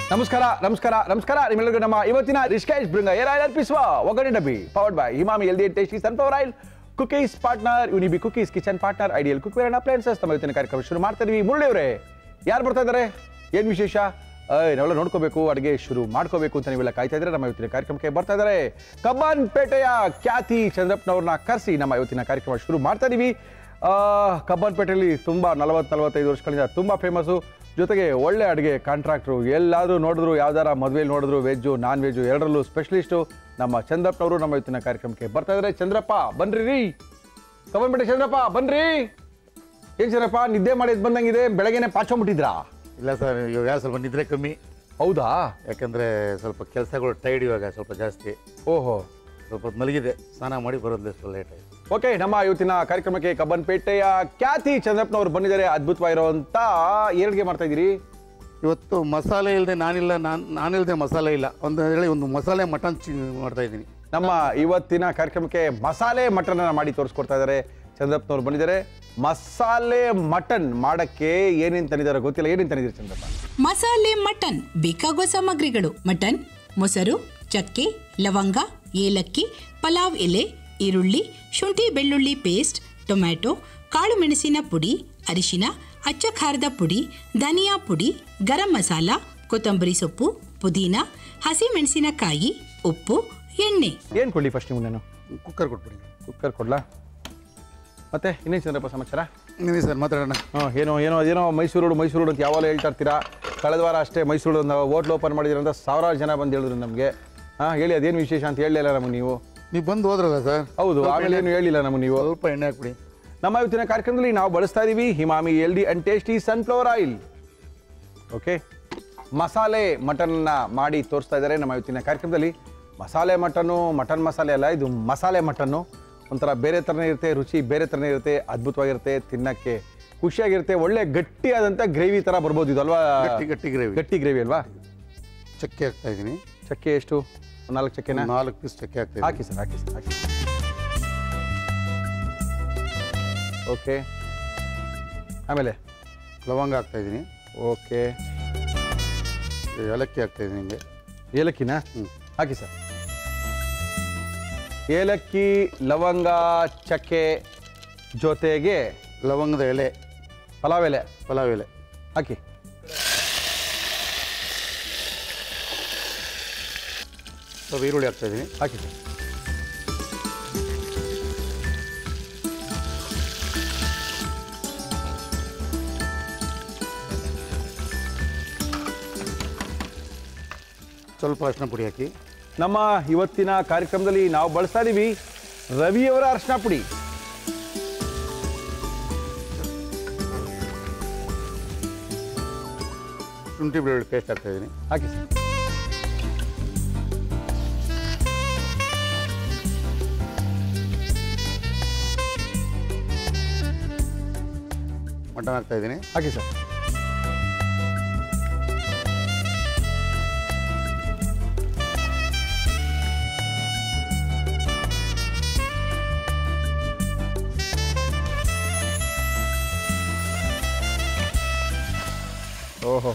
ನಮಸ್ಕಾರ ನಮಸ್ಕಾರ ನಮಸ್ಕಾರ ನಿಮ್ಮೆಲ್ಲರಿಗೂ ನಮ್ಮ ಇವತ್ತಿನ ರಿಷ್ಕೇಶ್ ಬೃಂಗ ಏರ್ ಆಯಿಲ್ ಅರ್ಪಿಸುವ Oggarane Dabbi powered by Emami healthy tasty sunflower oil cookies partner Unibic cookies kitchen partner ideal cookware and appliances ನಮ್ಮ ಇವತ್ತಿನ ಕಾರ್ಯಕ್ರಮ ಶುರು ಮಾಡ್ತಾ ಇದೀವಿ ಮುರಳಿಯವರೇ ಯಾರು ಬರ್ತಾ ಇದ್ದಾರೆ ಏನ್ ವಿಶೇಷ ಏಯ್, ನಾವೆಲ್ಲ ನೋಡ್ಕೋಬೇಕು ಅಡುಗೆ ಶುರು ಮಾಡ್ಕೋಬೇಕು ಅಂತ ನೀವೆಲ್ಲ ಕಾಯ್ತಾ ಇದ್ರೆ ನಮ್ಮ ಇವತ್ತಿನ ಕಾರ್ಯಕ್ರಮಕ್ಕೆ ಬರ್ತಾ ಇದ್ದಾರೆ ಕಬ್ಬನ್ ಪೇಟೆಯ ಖ್ಯಾತಿ ಚಂದ್ರಪ್ಪನವ್ರನ್ನ ಕರೆಸಿ ನಮ್ಮ ಇವತ್ತಿನ ಕಾರ್ಯಕ್ರಮ ಶುರು ಮಾಡ್ತಾ ಇದೀವಿ ಆ, ಕಬ್ಬನ್ಪೇಟೆಯಲ್ಲಿ ತುಂಬ ನಲವತ್ತು ನಲವತ್ತೈದು ವರ್ಷಗಳಿಂದ ತುಂಬ ಫೇಮಸ್ಸು ಜೊತೆಗೆ ಒಳ್ಳೆ ಅಡುಗೆ ಕಾಂಟ್ರಾಕ್ಟ್ರು ಎಲ್ಲಾದರೂ ನೋಡಿದ್ರು ಯಾವ್ದಾರ ಮದುವೆಲಿ ನೋಡಿದ್ರು ವೆಜ್ಜು ನಾನ್ ವೆಜ್ಜು ಎರಡರಲ್ಲೂ ಸ್ಪೆಷಲಿಸ್ಟು ನಮ್ಮ ಚಂದ್ರಪ್ಪನವರು ನಮ್ಮ ಇವತ್ತಿನ ಕಾರ್ಯಕ್ರಮಕ್ಕೆ ಬರ್ತಾ ಇದ್ದಾರೆ ಚಂದ್ರಪ್ಪ ಬನ್ರಿ ರೀ ಕಬ್ಬನ್ಪೇಟೆ ಚಂದ್ರಪ್ಪ ಬನ್ರಿ ಏನ್ ಚಂದ್ರಪ್ಪ ನಿದ್ದೆ ಮಾಡಿದ್ ಬಂದಂಗಿದೆ ಬೆಳಗ್ಗೆನೆ ಪಾಚೊಂಬಿಟ್ಟಿದ್ರಾ ಇಲ್ಲ ಸರ್ ಇವಾಗ ಸ್ವಲ್ಪ ನಿದ್ರೆ ಕಮ್ಮಿ ಹೌದಾ ಯಾಕಂದ್ರೆ ಸ್ವಲ್ಪ ಕೆಲಸಗಳು ಟೈರ್ಡ್ ಇವಾಗ ಸ್ವಲ್ಪ ಜಾಸ್ತಿ ಓಹೋ ಸ್ವಲ್ಪ ಹೊತ್ತು ಮಲಗಿದೆ ಸ್ನಾನ ಮಾಡಿ ಬರೋದ್ಲೆ ಸ್ವಲ್ಪ ಲೇಟ್ ಆಯ್ತು ಓಕೆ ನಮ್ಮ ಇವತ್ತಿನ ಕಾರ್ಯಕ್ರಮಕ್ಕೆ ಕಬ್ಬನ್ಪೇಟೆಯ ಖ್ಯಾತಿ ಚಂದ್ರಪ್ಪನವರು ಬಂದಿದ್ದಾರೆ ಅದ್ಭುತವಾಗಿರುವಂತ ಏನಿಗೆ ಮಾಡ್ತಾ ಇದ್ದೀರಿ ಇವತ್ತು ಮಸಾಲೆ ಇಲ್ಲದೆ ನಾನಿಲ್ಲ ನಾನು ನಾನಿಲ್ಲದೆ ಮಸಾಲೆ ಇಲ್ಲ ಒಂದು ಹೇಳಿ ಒಂದು ಮಸಾಲೆ ಮಟನ್ ಚಿ ಮಾಡ್ತಾ ಇದ್ದೀನಿ ನಮ್ಮ ಇವತ್ತಿನ ಕಾರ್ಯಕ್ರಮಕ್ಕೆ ಮಸಾಲೆ ಮಟನ್ ಮಾಡಿ ತೋರಿಸ್ಕೊಡ್ತಾ ಇದ್ದಾರೆ ಚಂದ್ರಪ್ಪನವ್ರು ಬಂದಿದ್ದಾರೆ ಮಸಾಲೆ ಮಟನ್ ಮಾಡಕ್ಕೆ ಏನೇನು ತಂದಿದ್ದಾರೆ ಗೊತ್ತಿಲ್ಲ ಏನೇನು ತಂದಿದ್ದೀರಿ ಚಂದ್ರಪ್ಪ ಮಸಾಲೆ ಮಟನ್ ಬೇಕಾಗುವ ಸಾಮಗ್ರಿಗಳು ಮಟನ್ ಮೊಸರು ಚಕ್ಕೆ ಲವಂಗ ಏಲಕ್ಕಿ ಪಲಾವ್ ಎಲೆ ಈರುಳ್ಳಿ ಶುಂಠಿ ಬೆಳ್ಳುಳ್ಳಿ ಪೇಸ್ಟ್ ಟೊಮ್ಯಾಟೊ ಕಾಳು ಮೆಣಸಿನ ಪುಡಿ ಅರಿಶಿನ ಅಚ್ಚ ಖಾರದ ಪುಡಿ ಧನಿಯಾ ಪುಡಿ ಗರಂ ಮಸಾಲ ಕೊತ್ತಂಬರಿ ಸೊಪ್ಪು ಪುದೀನ ಹಸಿ ಮೆಣಸಿನಕಾಯಿ ಉಪ್ಪು ಎಣ್ಣೆ ಏನು ಕೊಡಲಿ ಫಸ್ಟ್ ನೀವು ನಾನು ಕುಕ್ಕರ್ ಕೊಟ್ಬಿಡಿ ಕುಕ್ಕರ್ ಕೊಡ್ಲಾ ಮತ್ತೆ ಇನ್ನೇನು ಚಂದ್ರಪ್ಪ ಸಮಾಚಾರ ನೀವೇ ಸರ್ ಮಾತಾಡೋಣ ಹಾಂ ಏನೋ ಏನೋ ಏನೋ ಮೈಸೂರು ರೋಡ್ ಮೈಸೂರು ರೋಡ್ ಅಂತ ಯಾವಾಗ ಹೇಳ್ತಾ ಇರ್ತೀರಾ ಕಳೆದ ವಾರ ಅಷ್ಟೇ ಮೈಸೂರು ಒಂದು ಹೋಟ್ಲ್ ಓಪನ್ ಮಾಡಿದ್ದೀರ ಅಂತ ಸಾವಿರಾರು ಜನ ಬಂದು ಹೇಳಿದ್ರು ನಮಗೆ ಹಾಂ ಹೇಳಿ ಅದೇನು ವಿಶೇಷ ಅಂತ ಹೇಳಲಿಲ್ಲ ನಮಗೆ ನೀವು ನೀವು ಬಂದು ಹೋದ್ರಲ್ಲ ಸರ್ ಹೌದು ಸ್ವಲ್ಪ ಆಮೇಲೆ ಏನು ಹೇಳಿಲ್ಲ ನಮಗೆ ನೀವು ಸ್ವಲ್ಪ ಎಣ್ಣೆ ಹಾಕ್ಬಿಡಿ ನಮ್ಮ ಇವತ್ತಿನ ಕಾರ್ಯಕ್ರಮದಲ್ಲಿ ನಾವು ಬಳಸ್ತಾ ಇದ್ದೀವಿ Emami healthy and tasty sunflower oil okay ಮಸಾಲೆ ಮಟನ್ನ ಮಾಡಿ ತೋರಿಸ್ತಾ ಇದ್ದಾರೆ ನಮ್ಮ ಇವತ್ತಿನ ಕಾರ್ಯಕ್ರಮದಲ್ಲಿ ಮಸಾಲೆ ಮಟನ್ನು ಮಟನ್ ಮಸಾಲೆ ಅಲ್ಲ ಇದು ಮಸಾಲೆ ಮಟನ್ನು ಒಂಥರ ಬೇರೆ ಥರನೇ ಇರುತ್ತೆ ರುಚಿ ಬೇರೆ ಥರನೇ ಇರುತ್ತೆ ಅದ್ಭುತವಾಗಿರುತ್ತೆ ತಿನ್ನಕ್ಕೆ ಖುಷಿಯಾಗಿರುತ್ತೆ ಒಳ್ಳೆ ಗಟ್ಟಿಯಾದಂಥ ಗ್ರೇವಿ ಥರ ಬರ್ಬೋದು ಇದು ಅಲ್ವಾ ಗಟ್ಟಿ ಗಟ್ಟಿ ಗ್ರೇವಿ ಗಟ್ಟಿ ಗ್ರೇವಿ ಅಲ್ವಾ ಚಕ್ಕೆ ಹಾಕ್ತಾ ಇದ್ದೀನಿ ಚಕ್ಕೆ ಎಷ್ಟು ಒಂದ್ ನಾಲ್ಕು ಚಕ್ಕೆನಾ ನಾಲ್ಕು ಪೀಸ್ ಚಕ್ಕೆ ಹಾಕ್ತಾ ಹಾಕಿ ಸರ್ ಹಾಕಿ ಸರ್ ಹಾಕಿ ಓಕೆ ಆಮೇಲೆ ಲವಂಗ ಹಾಕ್ತಾ ಇದ್ದೀನಿ ಓಕೆ ಏಲಕ್ಕಿ ಹಾಕ್ತಾ ಇದ್ದೀನಿ ಹಿಂಗೆ ಏಲಕ್ಕಿನ ಹ್ಮ್. ಹಾಕಿ ಸರ್ ಏಲಕ್ಕಿ ಲವಂಗ ಚಕ್ಕೆ ಜೊತೆಗೆ ಲವಂಗದ ಎಲೆ ಪಲಾವ್ ಎಲೆ ಪಲಾವ್ ಎಲೆ ಹಾಕಿ ಸ್ವಲ್ಪ ಈರುಳ್ಳಿ ಹಾಕ್ತಾ ಇದ್ದೀನಿ ಹಾಕಿ ಸರ್ ಸ್ವಲ್ಪ ಅರಿಶಿನ ಪುಡಿ ಹಾಕಿ ನಮ್ಮ ಇವತ್ತಿನ ಕಾರ್ಯಕ್ರಮದಲ್ಲಿ ನಾವು ಬಳಸ್ತಾ ಇದೀವಿ ರವಿಯವರ ಅರ್ಶಿನ ಪುಡಿ ಶುಂಠಿ ಬೆಳ್ಳುಳ್ಳಿ ಪೇಸ್ಟ್ ಹಾಕ್ತಾ ಇದ್ದೀನಿ ಹಾಕಿ ಸರ್ ಮಟನ್ ಹಾಕ್ತಾ ಇದ್ದೀನಿ ಹಾಕಿ ಸರ್ ಓಹೋ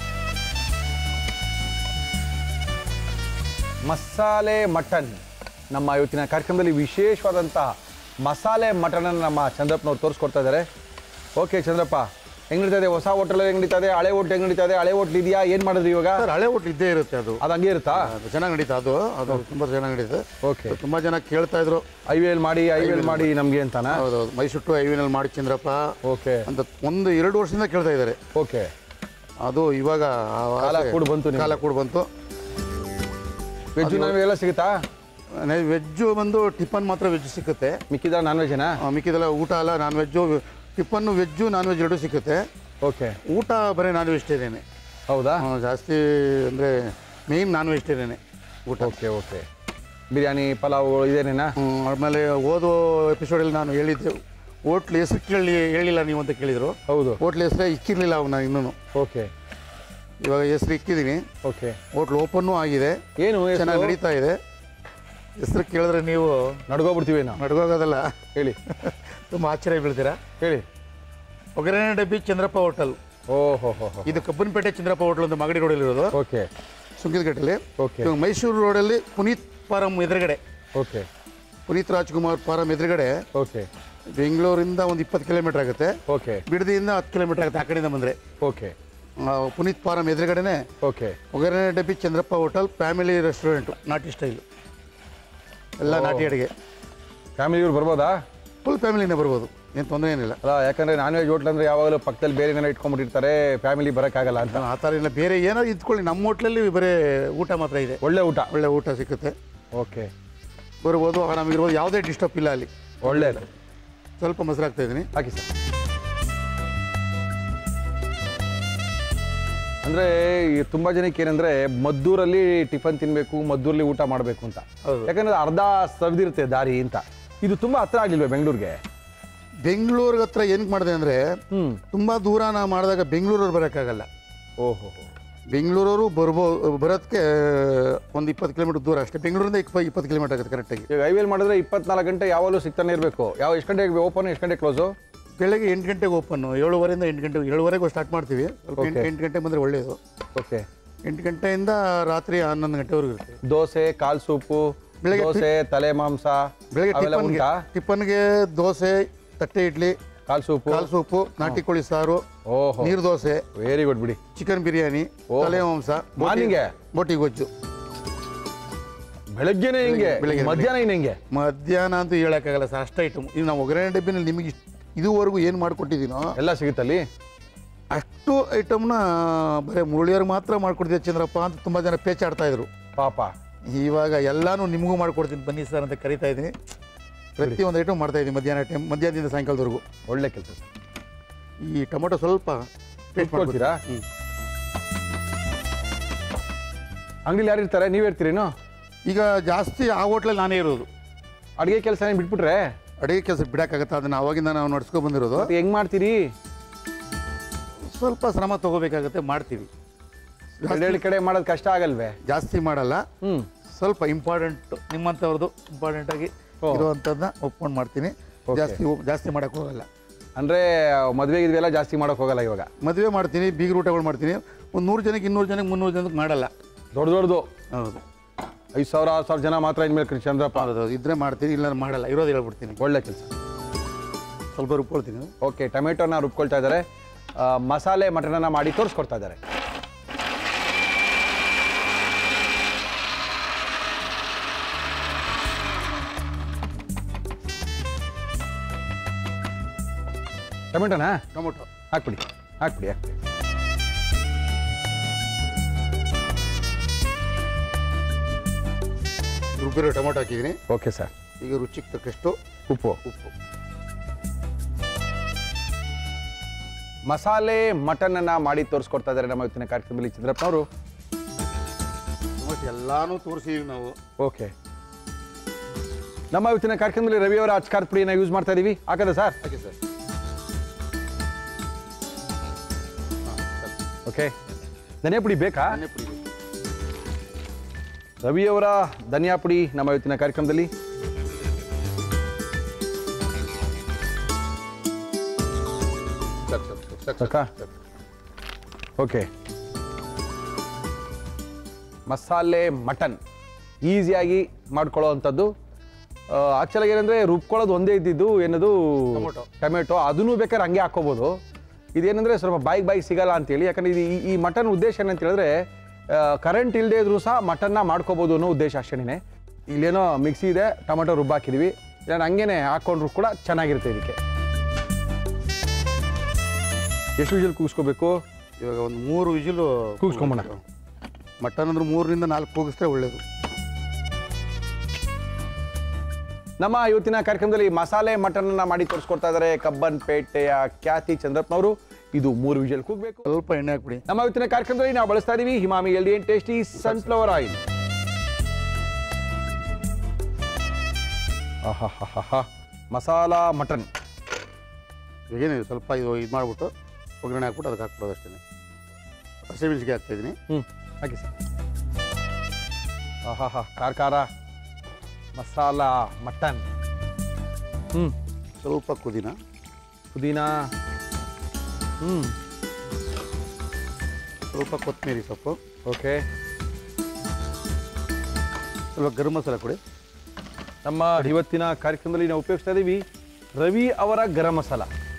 ಮಸಾಲೆ ಮಟನ್ ನಮ್ಮ ಇವತ್ತಿನ ಕಾರ್ಯಕ್ರಮದಲ್ಲಿ ವಿಶೇಷವಾದಂತಹ ಮಸಾಲೆ ಮಟನನ್ನು ನಮ್ಮ ಚಂದ್ರಪ್ಪನವ್ರು ತೋರಿಸ್ಕೊಡ್ತಾ ಇದ್ದಾರೆ ಓಕೆ ಚಂದ್ರಪ್ಪ ಹೆಂಗ್ ನಡೀತಾ ಇದೆ ಹೊಸ ಹೋಟೆಲ್ ಹೆಂಗ್ ನಡೀತಾ ಇದೆ ಹಳೆ ಹೋಟ್ಲ್ ಹೆಂಗ್ ನಡೀತಾ ಇದೆ ಹಳೆ ಹೋಟ್ಲ್ ಇದೆಯಾ ಏನು ಮಾಡಿದ್ರಿ ಇವಾಗ ಸರ್ ಹಳೆ ಹೋಟ್ಲ್ ಇದ್ದೇ ಇರುತ್ತೆ ಅದು ಅದು ಹಂಗೆ ಇರುತ್ತಾ ಅದು ಚೆನ್ನಾಗಿ ನಡೀತಾ ಅದು ಅದು ತುಂಬ ಚೆನ್ನಾಗಿ ನಡೀತದೆ ಓಕೆ ತುಂಬ ಜನ ಕೇಳ್ತಾ ಇದ್ರು ಐವೇಲ್ ಮಾಡಿ ಐವೇಲ್ ಮಾಡಿ ನಮಗೆ ಅಂತಾನ ಹೌದು ಮೈಸೂರು ಟು ಐವಿನಲ್ಲಿ ಮಾಡಿ ಚಂದ್ರಪ್ಪ ಓಕೆ ಅಂತ ಒಂದು ಎರಡು ವರ್ಷದಿಂದ ಕೇಳ್ತಾ ಇದ್ದಾರೆ ಓಕೆ ಅದು ಇವಾಗ ಆ ಕಾಲ ಆಸೆ- ಕೂಡ್ ಬಂತು ನಿಮ್ಗೆ. ಕಾಲ ಕೂಡ ಬಂತು ವೆಜ್ ನಾನ್ ಎಲ್ಲ ಸಿಗುತ್ತಾ ವೆಜ್ಜು ಬಂದು ಟಿಫನ್ ಮಾತ್ರ ವೆಜ್ ಸಿಕ್ಕುತ್ತೆ ಮಿಕ್ಕಿದ ನಾನ್ ವೆಜ್ಜೇನಾ ಆ, ಮಿಕ್ಕಿದೆಲ್ಲ ಊಟ ಎಲ್ಲ non veg tiffin veg non veg ಎರಡೂ ಸಿಕ್ಕುತ್ತೆ ಓಕೆ ಊಟ ಬರೀ ನಾನ್ ವೆಜಿಟೇರಿಯನ್ನೇ ಹೌದಾ ಜಾಸ್ತಿ ಅಂದರೆ ಮೇಯ್ನ್ ನಾನ್ ವೆಜಿಟೇರಿಯನ್ನೇ ಊಟ ಓಕೆ ಓಕೆ ಬಿರಿಯಾನಿ ಪಲಾವ್ ಇದೇನೇನಾ ಹ್ಮ್, ಆಮೇಲೆ ಓದೋ ಎಪಿಸೋಡಲ್ಲಿ ನಾನು ಹೇಳಿದ್ದೆ ಹೋಟ್ಲ್ ಹೆಸರು ಕೇಳಿ ಹೇಳಿಲ್ಲ ನೀವು ಅಂತ ಕೇಳಿದರು ಹೌದು ಹೋಟ್ಲ್ ಹೆಸರೇ ಇಕ್ಕಿರಲಿಲ್ಲ ಅವನ್ನ ಇನ್ನೂ ಓಕೆ ಇವಾಗ ಹೆಸರು ಇಕ್ಕಿದ್ದೀನಿ ಓಕೆ ಹೋಟ್ಲ್ ಓಪನ್ನೂ ಆಗಿದೆ ಏನು ಚೆನ್ನಾಗಿ ನಡೀತಾ ಇದೆ ಹೆಸರು ಕೇಳಿದ್ರೆ ನೀವು ನಡ್ಗೋಗ್ಬಿಡ್ತೀವಿ ನಾವು ನಡ್ಗೋಗೋದಲ್ಲ ಹೇಳಿ ತುಂಬ ಆಶ್ಚರ್ಯ ಬೀಳ್ತೀರಾ ಹೇಳಿ ಒಗ್ಗರಣೆ ಡಬ್ಬಿ ಚಂದ್ರಪ್ಪ ಹೋಟೆಲ್ ಓಹೋ ಹೋ ಹೋ ಇದು ಕಬ್ಬನಪೇಟೆ ಚಂದ್ರಪ್ಪ ಹೋಟ್ಲ್ ಒಂದು ಮಾಗಡಿ ರೋಡಲ್ಲಿ ಇರೋದು ಓಕೆ ಸುಂಕಿದಗಟ್ಟಲ್ಲಿ Okay. ಇವಾಗ ಮೈಸೂರು ರೋಡಲ್ಲಿ ಪುನೀತ್ ಫಾರಂ ಎದುರುಗಡೆ ಓಕೆ ಪುನೀತ್ ರಾಜ್ಕುಮಾರ್ ಫಾರಂ ಎದುರುಗಡೆ ಓಕೆ ಬೆಂಗಳೂರಿಂದ ಒಂದು ಇಪ್ಪತ್ತು ಕಿಲೋಮೀಟರ್ ಆಗುತ್ತೆ ಓಕೆ ಬಿಡದಿಯಿಂದ ಹತ್ತು ಕಿಲೋಮೀಟರ್ ಆಗುತ್ತೆ ಆ ಕಡೆಯಿಂದ ಬಂದರೆ ಓಕೆ ಪುನೀತ್ ಫಾರಂ ಎದುರುಗಡೆನೆ okay Oggarane Dabbi Chandrappa hotel family restaurant ನಾಟಿ ಸ್ಟೈಲು ಎಲ್ಲ ನಾಟಿ ಅಡುಗೆ ಫ್ಯಾಮಿಲಿಯವ್ರು ಬರ್ಬೋದಾ ಫುಲ್ ಫ್ಯಾಮಿಲಿನೇ ಬರ್ಬೋದು ಏನು ತೊಂದರೆ ಏನಿಲ್ಲ ಅಲ್ಲ ಯಾಕಂದ್ರೆ ನಾನ್ ವೆಜ್ ಹೋಟ್ಲ್ ಅಂದ್ರೆ ಯಾವಾಗಲೂ ಪಕ್ಕದಲ್ಲಿ ಬೇರೆ ಏನೋ ಇಟ್ಕೊಂಡ್ಬಿಟ್ಟಿರ್ತಾರೆ ಫ್ಯಾಮಿಲಿ ಬರೋಕ್ಕಾಗಲ್ಲ ಅಂತ ಆ ಥರ ಇಲ್ಲ ಬೇರೆ ಏನೋ ಇದ್ಕೊಳ್ಳಿ ನಮ್ಮ ಹೋಟ್ಲಲ್ಲಿ ಬರೀ ಊಟ ಮಾತ್ರ ಇದೆ ಒಳ್ಳೆ ಊಟ ಒಳ್ಳೆ ಊಟ ಸಿಗುತ್ತೆ ಓಕೆ ಬರ್ಬೋದು ಆರಾಮಿರ್ಬೋದು ಯಾವುದೇ ಡಿಸ್ಟರ್ಬ್ ಇಲ್ಲ ಅಲ್ಲಿ ಒಳ್ಳೇದು ಸ್ವಲ್ಪ ಮೊಸರು ಹಾಕ್ತಾ ಇದ್ದೀನಿ ಹಾಕಿ ಸರ್ ಅಂದ್ರೆ ಈ ತುಂಬಾ ಜನಕ್ಕೆ ಏನಂದ್ರೆ ಮದ್ದೂರಲ್ಲಿ ಟಿಫನ್ ತಿನ್ಬೇಕು ಮದ್ದೂರಲ್ಲಿ ಊಟ ಮಾಡಬೇಕು ಅಂತ ಹೌದು. ಯಾಕಂದ್ರೆ ಅರ್ಧ ಸವ್ದಿರುತ್ತೆ ದಾರಿ ಅಂತ ಇದು ತುಂಬಾ ಹತ್ರ ಆಗ್ಲಿಲ್ವಾ ಬೆಂಗಳೂರಿಗೆ ಬೆಂಗಳೂರಿಗೆ ಹತ್ರ ಏನಕ್ಕೆ ಮಾಡಿದೆ ಅಂದರೆ ಹ್ಮ್ ತುಂಬ ದೂರ ನಾ ಮಾಡಿದಾಗ ಬೆಂಗಳೂರವ್ರು ಬರೋಕ್ಕಾಗಲ್ಲ ಓಹೋ ಬೆಂಗಳೂರವರು ಬರ್ಬೋದು ಬರೋದಕ್ಕೆ ಒಂದು ಇಪ್ಪತ್ತು ಕಿಲೋಮೀಟರ್ ದೂರ ಅಷ್ಟೇ ಬೆಂಗಳೂರಿಂದ ಇಪ್ಪ ಇಪ್ಪತ್ತು ಕಿಲೋಮೀಟರ್ ಆಗುತ್ತೆ ಕರೆಕ್ಟಾಗಿ ಈಗ ಐವೇಲ್ ಮಾಡಿದ್ರೆ ಇಪ್ಪತ್ನಾಲ್ಕು ಗಂಟೆ ಯಾವಾಗಲೂ ಸಿಗ್ತಾನೆ ಇರಬೇಕು ಯಾವ ಎಷ್ಟು ಗಂಟೆಗೆ ಓಪನ್ ಎಷ್ಟು ಗಂಟೆ ಕ್ಲೋಸು ಬೆಳಗ್ಗೆ ಎಂಟು ಗಂಟೆಗೆ ಓಪನ್ನು ಏಳುವರೆಯಿಂದ ಎಂಟು ಗಂಟೆ ಏಳುವರೆಗೂ ಸ್ಟಾರ್ಟ್ ಮಾಡ್ತೀವಿ ಸ್ವಲ್ಪ ಎಂಟು Okay. ಎಂಟು ಗಂಟೆಗೆ ಬಂದರೆ ಒಳ್ಳೆಯದು ಓಕೆ ಎಂಟು ಗಂಟೆಯಿಂದ ರಾತ್ರಿ ಹನ್ನೊಂದು ಗಂಟೆವರೆಗೂ ಇರುತ್ತೆ ದೋಸೆ ಕಾಲ್ ಸೂಪು ಬೆಳಗ್ಗೆ ದೋಸೆ ತಲೆ ಮಾಂಸ ಬೆಳಗ್ಗೆ ಅವೆಲ್ಲ ಟಿಫನ್ಗೆ ಉಂಟಾ ಟಿಫನ್ಗೆ ದೋಸೆ ತಟ್ಟೆ ಇಡ್ಲಿ ಕಾಲ್ ಸೂಪು ಕಾಲು ಸೂಪು ನಾಟಿ ಕೋಳಿ ಸಾರು ಓಹೋ ನೀರು ದೋಸೆ ವೆರಿ ಗುಡ್ ಬಿಡಿ ಚಿಕನ್ ಬಿರಿಯಾನಿ ಓಹೋ. ತಲೆ ಮಾಂಸ ಬೋಟಿ- ಮಾರ್ನಿಂಗೆ? ಬೋಟಿ ಗೊಜ್ಜು ಬೆಳಗ್ಗೆನೆ ಹಿಂಗೆ ಬೆಳಗ್ಗೆ- ಮಧ್ಯಾಹ್ನ ಇನ್ನು ಹಿಂಗೆ ಮಧ್ಯಾಹ್ನ ಅಂತೂ ಹೇಳೋಕ್ಕಾಗಲ್ಲ ಸರ್ ಅಷ್ಟು ಐಟಮ್ ಇದು ನಾವು ಒಗ್ಗರಣೆ ಡಬ್ಬಿನಲ್ಲಿ ನಿಮಗೆ ಇಷ್ಟ್- ಇದುವರೆಗೂ ಏನು ಮಾಡಿಕೊಟ್ಟಿದ್ದೀನೋ ಎಲ್ಲ ಸಿಗುತ್ತಲ್ಲಿ ಅಷ್ಟು ಐಟಮ್ನ ಬರೀ ಮುರಳಿಯವ್ರಿಗೆ ಮಾತ್ರ ಮಾಡ್ಕೊಡ್ತೀವಿ ಚಂದ್ರಪ್ಪ ಅಂತ ತುಂಬ ಜನ ಪೇಚಾಡ್ತಾ ಇದ್ರು ಪಾಪ ಇವಾಗ ಎಲ್ಲಾನು ನಿಮಗೂ ಮಾಡ್ಕೊಡ್ತೀನಿ ಬನ್ನಿ ಸರ್ ಅಂತ ಕರಿತಾ ಇದ್ದೀನಿ ಪ್ರತಿಯೊಂದು ಐಟಮ್ ಮಾಡ್ತಾ ಇದ್ದೀನಿ ಮಧ್ಯಾಹ್ನ ಟೈಮ್ ಮಧ್ಯಾಹ್ನದಿಂದ ಸಾಯಂಕಾಲದವರೆಗೂ ಒಳ್ಳೆ ಕೆಲಸ ಸರ್ ಈ ಟೊಮೊಟೊ ಸ್ವಲ್ಪ ಟೇಸ್ಟ್ ಇಟ್ಕೊಳ್ತೀರಾ? ಹ್ಞೂ ಅಂಗಡಿಲಿ ಯಾರು ಇರ್ತಾರೆ ನೀವು ಇರ್ತೀರೇನು ಈಗ ಜಾಸ್ತಿ ಆ ಹೋಟ್ಲಲ್ಲಿ ನಾನೇ ಇರೋದು ಅಡುಗೆ ಕೆಲಸ ಬಿಟ್ಬಿಟ್ರೆ ಅಡುಗೆ ಕೆಲಸ ಬಿಡೋಕ್ಕಾಗತ್ತೆ ಅದನ್ನು ಅವಾಗಿಂದ ನಾವು ನಡ್ಸ್ಕೊಂಡು ಬಂದಿರೋದು ಮತ್ತೆ ಹೆಂಗ್ ಮಾಡ್ತೀರಿ ಸ್ವಲ್ಪ ಶ್ರಮ ತಗೋಬೇಕಾಗತ್ತೆ ಮಾಡ್ತೀವಿ ಎರಡೆರಡು ಕಡೆ ಮಾಡೋದು ಕಷ್ಟ ಆಗಲ್ವೇ ಜಾಸ್ತಿ ಮಾಡಲ್ಲ ಹ್ಮ್ ಸ್ವಲ್ಪ ಇಂಪಾರ್ಟೆಂಟ್ ನಿಮ್ಮಂಥವ್ರದ್ದು ಇಂಪಾರ್ಟೆಂಟಾಗಿ ಓ. ಇರುವಂಥದ್ದನ್ನ ಒಪ್ಕೊಂಡು ಮಾಡ್ತೀನಿ Okay. ಜಾಸ್ತಿ ಜಾಸ್ತಿ ಮಾಡೋಕ್ಕೆ ಹೋಗಲ್ಲ ಅಂದ್ರೆ ಮದುವೆ ಇದೆಲ್ಲ ಜಾಸ್ತಿ ಮಾಡೋಕ್ ಹೋಗಲ್ಲ ಇವಾಗ ಮದುವೆ ಮಾಡ್ತೀನಿ ಬೀಗರ ಊಟಗಳು ಮಾಡ್ತೀನಿ ಒಂದು ನೂರು ಜನಕ್ಕೆ ಇನ್ನೂರು ಜನಕ್ಕೆ ಮುನ್ನೂರು ಜನಕ್ಕೆ ಮಾಡಲ್ಲ ದೊಡ್ಡ ದೊಡ್ಡದು ಹೌದು ಐದು ಸಾವಿರ ಆರು ಸಾವಿರ ಜನ ಮಾತ್ರ ಇನ್ಮೇಲೆ ಚಂದ್ರಪ್ಪ ಹೌದು ಇದ್ರೆ ಮಾಡ್ತೀನಿ ಇಲ್ಲ ಮಾಡಲ್ಲ ಇರೋದು ಹೇಳ್ಬಿಡ್ತೀನಿ ಒಳ್ಳೆ ಕೆಲಸ ಸ್ವಲ್ಪ ರುಬ್ಕೊಳ್ತೀನಿ ಓಕೆ ಟೊಮೆಟೊನ ರುಬ್ಕೊಳ್ತಾ ಇದ್ದಾರೆ ಆ, ಮಸಾಲೆ ಮಟನನ್ನ ಮಾಡಿ ತೋರಿಸ್ಕೊಡ್ತಾ ಇದ್ದಾರೆ ಟೊಮೆಟೊನಾ ಟೊಮೊಟೊ ಹಾಕ್ಬಿಡಿ ಹಾಕ್ಬಿಡಿ ಹಾಕ್ಬಿಡಿ ರುಬ್ಬಿರೋ ಟೊಮೊಟೊ ಹಾಕಿದ್ದೀನಿ ಓಕೆ ಸರ್ ಈಗ ರುಚಿಗೆ ತಕ್ಕಷ್ಟು ಉಪ್ಪು ಉಪ್ಪು ಮಸಾಲೆ ಮಟನ್ ಅನ್ನ ಮಾಡಿ ತೋರಿಸ್ಕೊಡ್ತಾ ಇದ್ದಾರೆ ನಮ್ಮ ಇವತ್ತಿನ ಕಾರ್ಯಕ್ರಮದಲ್ಲಿ ಚಂದ್ರಪ್ಪನವರು ಟೊಮೊಟೊ ಎಲ್ಲಾನು ತೋರಿಸಿದೀವಿ ನಾವು ಓಕೆ ನಮ್ಮ ಇವತ್ತಿನ ಕಾರ್ಯಕ್ರಮದಲ್ಲಿ ರವಿಯವರ ಅಚ್ಕಾರದ ಪುಡಿಯನ್ನು ಯೂಸ್ ಮಾಡ್ತಾ ಇದೀವಿ ಹಾಕದ ಸರ್ ಹಾಗೆ ಸರ್ ಓಕೆ ಧನಿಯಾ ಪುಡಿ ಬೇಕಾ ಎಣ್ಣೆ ಪುಡಿ ಬೇಕು. ರವಿಯವರ ಧನಿಯಾ ಪುಡಿ ನಮ್ಮ ಇವತ್ತಿನ ಕಾರ್ಯಕ್ರಮದಲ್ಲಿ ಸಾಕು, ಸಾಕು, ಸಾಕು, ಸಾಕು, ಸಾಕಾ? ಸಾಕು. ಓಕೆ ಮಸಾಲೆ ಮಟನ್ ಈಸಿಯಾಗಿ ಮಾಡ್ಕೊಳ್ಳೋ ಅಂಥದ್ದು ಆಕ್ಚುಲಾಗಿ ಏನಂದರೆ ರುಬ್ಕೊಳ್ಳೋದು ಒಂದೇ ಇದ್ದಿದ್ದು ಏನದು ಟೊಮೊಟೊ. ಟೊಮೆಟೊ ಅದನ್ನು ಬೇಕಾದ್ರೆ ಹಂಗೆ ಹಾಕ್ಕೋಬೋದು ಇದೇನಂದರೆ ಸ್ವಲ್ಪ ಬಾಯಿಗೆ ಬಾಯಿಗೆ ಸಿಗಲ್ಲ ಅಂತೇಳಿ ಯಾಕಂದ್ರೆ ಇದು ಈ- ಈ ಮಟನ್ ಉದ್ದೇಶ ಏನಂತ ಹೇಳಿದ್ರೆ ಕರೆಂಟ್ ಇಲ್ಲದೆ ಇದ್ರೂ ಸಹ ಮಟನ್ನ ಮಾಡ್ಕೋಬೋದು ಅನ್ನೋ ಉದ್ದೇಶ ಅಷ್ಟೇನೆ ಇಲ್ಲೇನೋ ಮಿಕ್ಸಿ ಇದೆ ಟೊಮೆಟೊ ರುಬ್ಬಾಕಿದ್ದೀವಿ ಇಲ್ಲ ಹಂಗೇನೆ ಹಾಕ್ಕೊಂಡ್ರು ಕೂಡ ಚೆನ್ನಾಗಿರುತ್ತೆ ಇದಕ್ಕೆ ಎಷ್ಟು ವಿಷಲ್ ಕೂಗಿಸ್ಕೋಬೇಕು ಇವಾಗ ಒಂದು ಮೂರು ವಿಜಿಲು ಕೂಗಿಸ್ಕೊಂಬೋಣ ಮಟನ್ ಅಂದ್ರೆ ಮೂರರಿಂದ ನಾಲ್ಕು ಕೂಗಿಸಿದ್ರೆ ಒಳ್ಳೇದು ನಮ್ಮ ಇವತ್ತಿನ ಕಾರ್ಯಕ್ರಮದಲ್ಲಿ ಮಸಾಲೆ ಮಟನ್ ಅನ್ನ ಮಾಡಿ ತೋರಿಸ್ಕೊಡ್ತಾ ಇದ್ದಾರೆ ಕಬ್ಬನ್ಪೇಟೆಯ ಖ್ಯಾತಿ ಚಂದ್ರಪ್ಪನವರು ಇದು ಮೂರು ವಿಷಲ್ ಕೂಗಬೇಕು ಸ್ವಲ್ಪ ಎಣ್ಣೆ ಹಾಕ್ಬಿಡಿ ನಮ್ಮ ಇವತ್ತಿನ ಕಾರ್ಯಕ್ರಮದಲ್ಲಿ ನಾವು ಬಳಸ್ತಾ ಇದೀವಿ Emami healthy and tasty sunflower oil ಆಹಾಹಾಹಾ. ಮಸಾಲಾ ಮಟನ್ ಏನಿದೆ ಸ್ವಲ್ಪ ಇದು ಇದು ಮಾಡಿಬಿಟ್ಟು ಒಗ್ಗರಣೆ ಹಾಕ್ಬಿಟ್ಟು ಅದಕ್ಕೆ ಹಾಕ್ಬಿಡೋದು ಅಷ್ಟೇ ಹಸಿಮೆಣಸಿಗೆ ಹಾಕ್ತಾಯಿದ್ದೀನಿ ಹ್ಞೂ ಹಾಕಿ ಸರ್ ಆಹಾಹಾ ಖಾರ ಖಾರ ಮಸಾಲಾ ಮಟನ್ ಹ್ಞೂ ಸ್ವಲ್ಪ ಕುದಿನ ಪುದೀನ ಹ್ಞೂ ಸ್ವಲ್ಪ ಕೊತ್ತಂಬರಿ ಸೊಪ್ಪು ಓಕೆ ಸ್ವಲ್ಪ ಗರಂ ಮಸಾಲ ಕೊಡಿ ನಮ್ಮ ಇವತ್ತಿನ ಕಾರ್ಯಕ್ರಮದಲ್ಲಿ ನಾವು ಉಪಯೋಗಿಸ್ತಾ ಇದ್ದೀವಿ ರವಿ ಅವರ ಗರಂ ಮಸಾಲ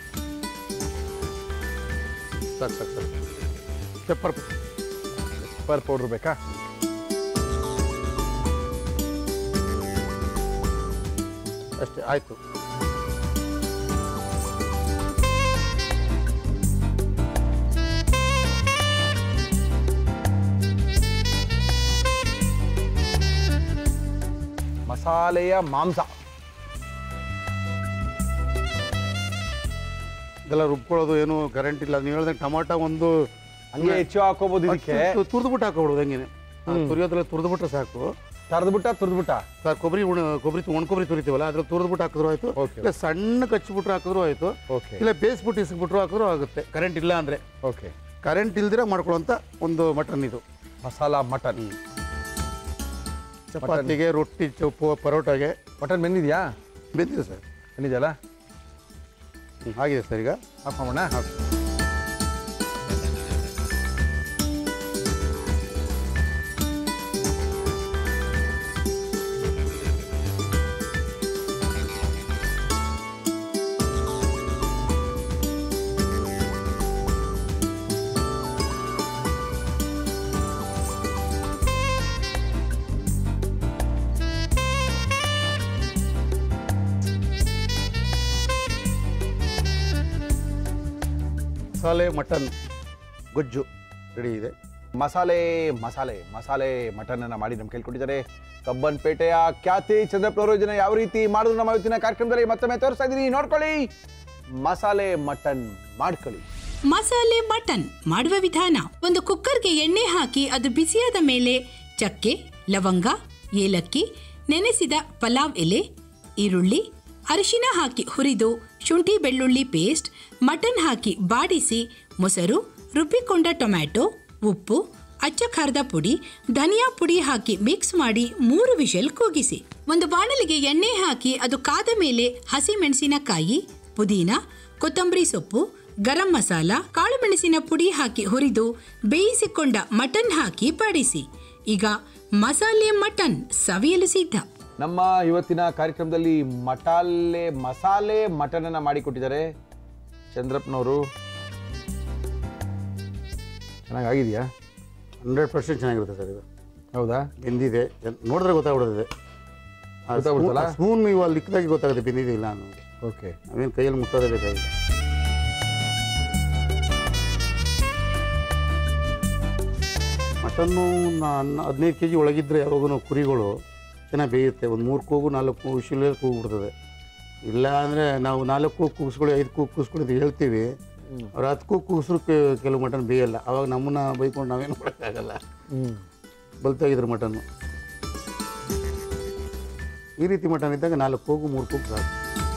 ಸಾಕು ಸಾಕು ಸಾಕು ಪೆಪ್ಪರ್ ಪರ್ ಪೌಡ್ರ್ ಬೇಕಾ ಅಷ್ಟೇ ಆಯಿತು ಮಸಾಲೆಯ ಮಾಂಸ ಇದೆಲ್ಲ ರುಬ್ಕೊಳ್ಳೋದು ಏನು ಕರೆಂಟ್ ಇಲ್ಲ ನೀವು ಹೇಳಿದ್ರೆ ಟಮಾಟ ಒಂದು ಹಂಗೆ ಹೆಚ್ಚು ಹಾಕೋಬಹುದು ಇದಕ್ಕೆ ತುರಿದ್ಬಿಟ್ಟು ಹಾಕೋಬಿಡೋದು ಹಂಗೇನೆ ತುರಿಯೋದ್ರಲ್ಲಿ ತುರಿದ್ಬಿಟ್ರೆ ಸಾಕು ತರದ್ಬಿಟ್ಟ ತುರ್ದ್ಬಿಟ್ಟ ಸರ್ ಕೊಬ್ಬರಿ ಉಣ ಕೊಬ್ಬರಿ ಒಣ ಕೊಬ್ಬರಿ ತುರಿತೀವಲ್ಲ ಅದ್ರಲ್ಲಿ ತುರಿದ್ಬಿಟ್ಟು ಹಾಕಿದ್ರು ಆಯ್ತು Okay. ಇಲ್ಲ ಸಣ್ಣ ಕಚ್ಚಿಬಿಟ್ರು ಹಾಕಿದ್ರು ಆಯ್ತು ಓಕೆ ಇಲ್ಲ ಬೇಯಿಸ್ಬಿಟ್ಟು ಇಸ್ಬಿಟ್ರು ಹಾಕಿದ್ರು ಆಗುತ್ತೆ ಕರೆಂಟ್ ಇಲ್ಲ ಅಂದರೆ ಓಕೆ ಕರೆಂಟ್ ಇಲ್ದಿರ ಮಾಡ್ಕೊಳ್ಳೋಂಥ ಒಂದು ಮಟನ್ ಇದು ಮಸಾಲ ಮಟನ್ ಚಪಾತಿಗೆ ರೊಟ್ಟಿ ಚೊಪ್ಪು ಪರೋಟಾಗೆ ಮಟನ್ ಬೆಂದಿದ್ಯಾ ಬೆಂದಿದೆ ಸರ್ ಬೆಂದಿದೆಯಲ್ಲ ಹ್ಮ್, ಆಗಿದೆ ಸರ್ ಈಗ ಹಾಕೋಣ ಮಸಾಲೆ ಮಟನ್ ಗೊಜ್ಜು ರೆಡಿ ಇದೆ ಮಸಾಲೆ ಮಸಾಲೆ ಮಸಾಲೆ ಮಟನ್ ಅನ್ನ ಮಾಡಿ ನಮ್ಗೆ ಕೇಳ್ಕೊಟ್ಟಿದ್ದಾರೆ ಕಬ್ಬನ್ಪೇಟೆಯ ಖ್ಯಾತಿ ಚಂದ್ರಪ್ರವರು ಜನ ಯಾವ ರೀತಿ ಮಾಡಿದ್ರು ನಮ್ಮ ಇವತ್ತಿನ ಕಾರ್ಯಕ್ರಮದಲ್ಲಿ ಮತ್ತೊಮ್ಮೆ ತೋರಿಸ್ತಾ ಇದೀನಿ ನೋಡ್ಕೊಳ್ಳಿ ಮಸಾಲೆ ಮಟನ್ ಮಾಡ್ಕೊಳ್ಳಿ ಮಸಾಲೆ ಮಟನ್ ಮಾಡುವ ವಿಧಾನ ಒಂದು ಕುಕ್ಕರ್ಗೆ ಎಣ್ಣೆ ಹಾಕಿ ಅದು ಬಿಸಿಯಾದ ಮೇಲೆ ಚಕ್ಕೆ ಲವಂಗ ಏಲಕ್ಕಿ ನೆನೆಸಿದ ಪಲಾವ್ ಎಲೆ ಈರುಳ್ಳಿ ಅರಿಶಿನ ಹಾಕಿ ಹುರಿದು ಶುಂಠಿ ಬೆಳ್ಳುಳ್ಳಿ ಪೇಸ್ಟ್ ಮಟನ್ ಹಾಕಿ ಬಾಡಿಸಿ ಮೊಸರು ರುಬ್ಬಿಕೊಂಡ ಟೊಮ್ಯಾಟೊ ಉಪ್ಪು ಅಚ್ಚ ಖಾರದ ಪುಡಿ ಧನಿಯಾ ಪುಡಿ ಹಾಕಿ ಮಿಕ್ಸ್ ಮಾಡಿ ಮೂರು ವಿಷಲ್ ಕೂಗಿಸಿ ಒಂದು ಬಾಣಲಿಗೆ ಎಣ್ಣೆ ಹಾಕಿ ಅದು ಕಾದ ಮೇಲೆ ಹಸಿ ಮೆಣಸಿನಕಾಯಿ ಪುದೀನ ಕೊತ್ತಂಬರಿ ಸೊಪ್ಪು ಗರಂ ಮಸಾಲ ಕಾಳು ಮೆಣಸಿನ ಪುಡಿ ಹಾಕಿ ಹುರಿದು ಬೇಯಿಸಿಕೊಂಡ ಮಟನ್ ಹಾಕಿ ಬಾಡಿಸಿ ಈಗ ಮಸಾಲೆ ಮಟನ್ ಸವಿಯಲು ಸಿದ್ಧ ನಮ್ಮ ಇವತ್ತಿನ ಕಾರ್ಯಕ್ರಮದಲ್ಲಿ ಮಟಾಲೆ ಮಸಾಲೆ ಮಟನ್ ಅನ್ನ ಮಾಡಿಕೊಟ್ಟಿದ್ದಾರೆ ಚಂದ್ರಪ್ಪನವರು ಚೆನ್ನಾಗಿದೆಯಾ ಹಂಡ್ರೆಡ್ ಪರ್ಸೆಂಟ್ ಚೆನ್ನಾಗಿರುತ್ತೆ ಸರ್ ಇದು ಹೌದಾ ಬೆಂದಿದೆ ಎಲ್- ನೋಡಿದ್ರೆ ಗೊತ್ತಾಗ್ಬಿಡುತ್ತೆ ಗೊತ್ತಾಗ್ಬಿಡುತ್ತಲ್ಲ? ಸ್ಪೂನ್ ನೀವು ಅಲ್ಲಿ ಇಕ್ಕದಾಗಿ ಗೊತ್ತಾಗುತ್ತೆ ಬೆಂದಿದೆ ಇಲ್ಲ ಅನ್ನೋದು ಓಕೆ ನಾವೇನು ಕೈಯಲ್ಲಿ ಮುಟ್ಟೋದೇ ಬೇಕಾಗಿಲ್ಲ ಮಟನ್ನು ನಾನು ಹದಿನೈದು ಕೆ ಜಿ ಒಳಗಿದ್ರೆ ಯಾವಾಗೂ ಕುರಿಗಳು ಚೆನ್ನಾಗಿ ಬೇಯುತ್ತೆ ಒಂದು ಮೂರು ಕೂಗು ನಾಲ್ಕು ವಿಶಿಲಲ್ಲಿ ಕೂಗು ಬಿಡ್ತದೆ ಇಲ್ಲ ಅಂದರೆ ನಾವು ನಾಲ್ಕು ಕೂಗು ಕೂಗಿಸ್ಕೊಳ್ಳಿ ಐದು ಕೂಗು ಕೂಗಿಸ್ಕೊಳ್ಳಿ ಅಂತ ಹೇಳ್ತೀವಿ ಅವ್ರು ಹತ್ತು ಕೂಗು ಕೂಗಿಸ್ರು ಕೆ- ಕೆಲವು ಮಟನ್ ಬೇಯಲ್ಲ ಅವಾಗ ನಮ್ಮನ್ನ ಬೈಕೊಂಡು ನಾವೇನು ಮಾಡೋಕ್ಕಾಗಲ್ಲ ಹ್ಞೂ ಬಲ್ತಾಗಿದ್ರು ಮಟನ್ನು ಈ ರೀತಿ ಮಟನ್ ಇದ್ದಾಗ ನಾಲ್ಕು ಕೂಗು ಮೂರು ಕೂಗು ಸಾಕು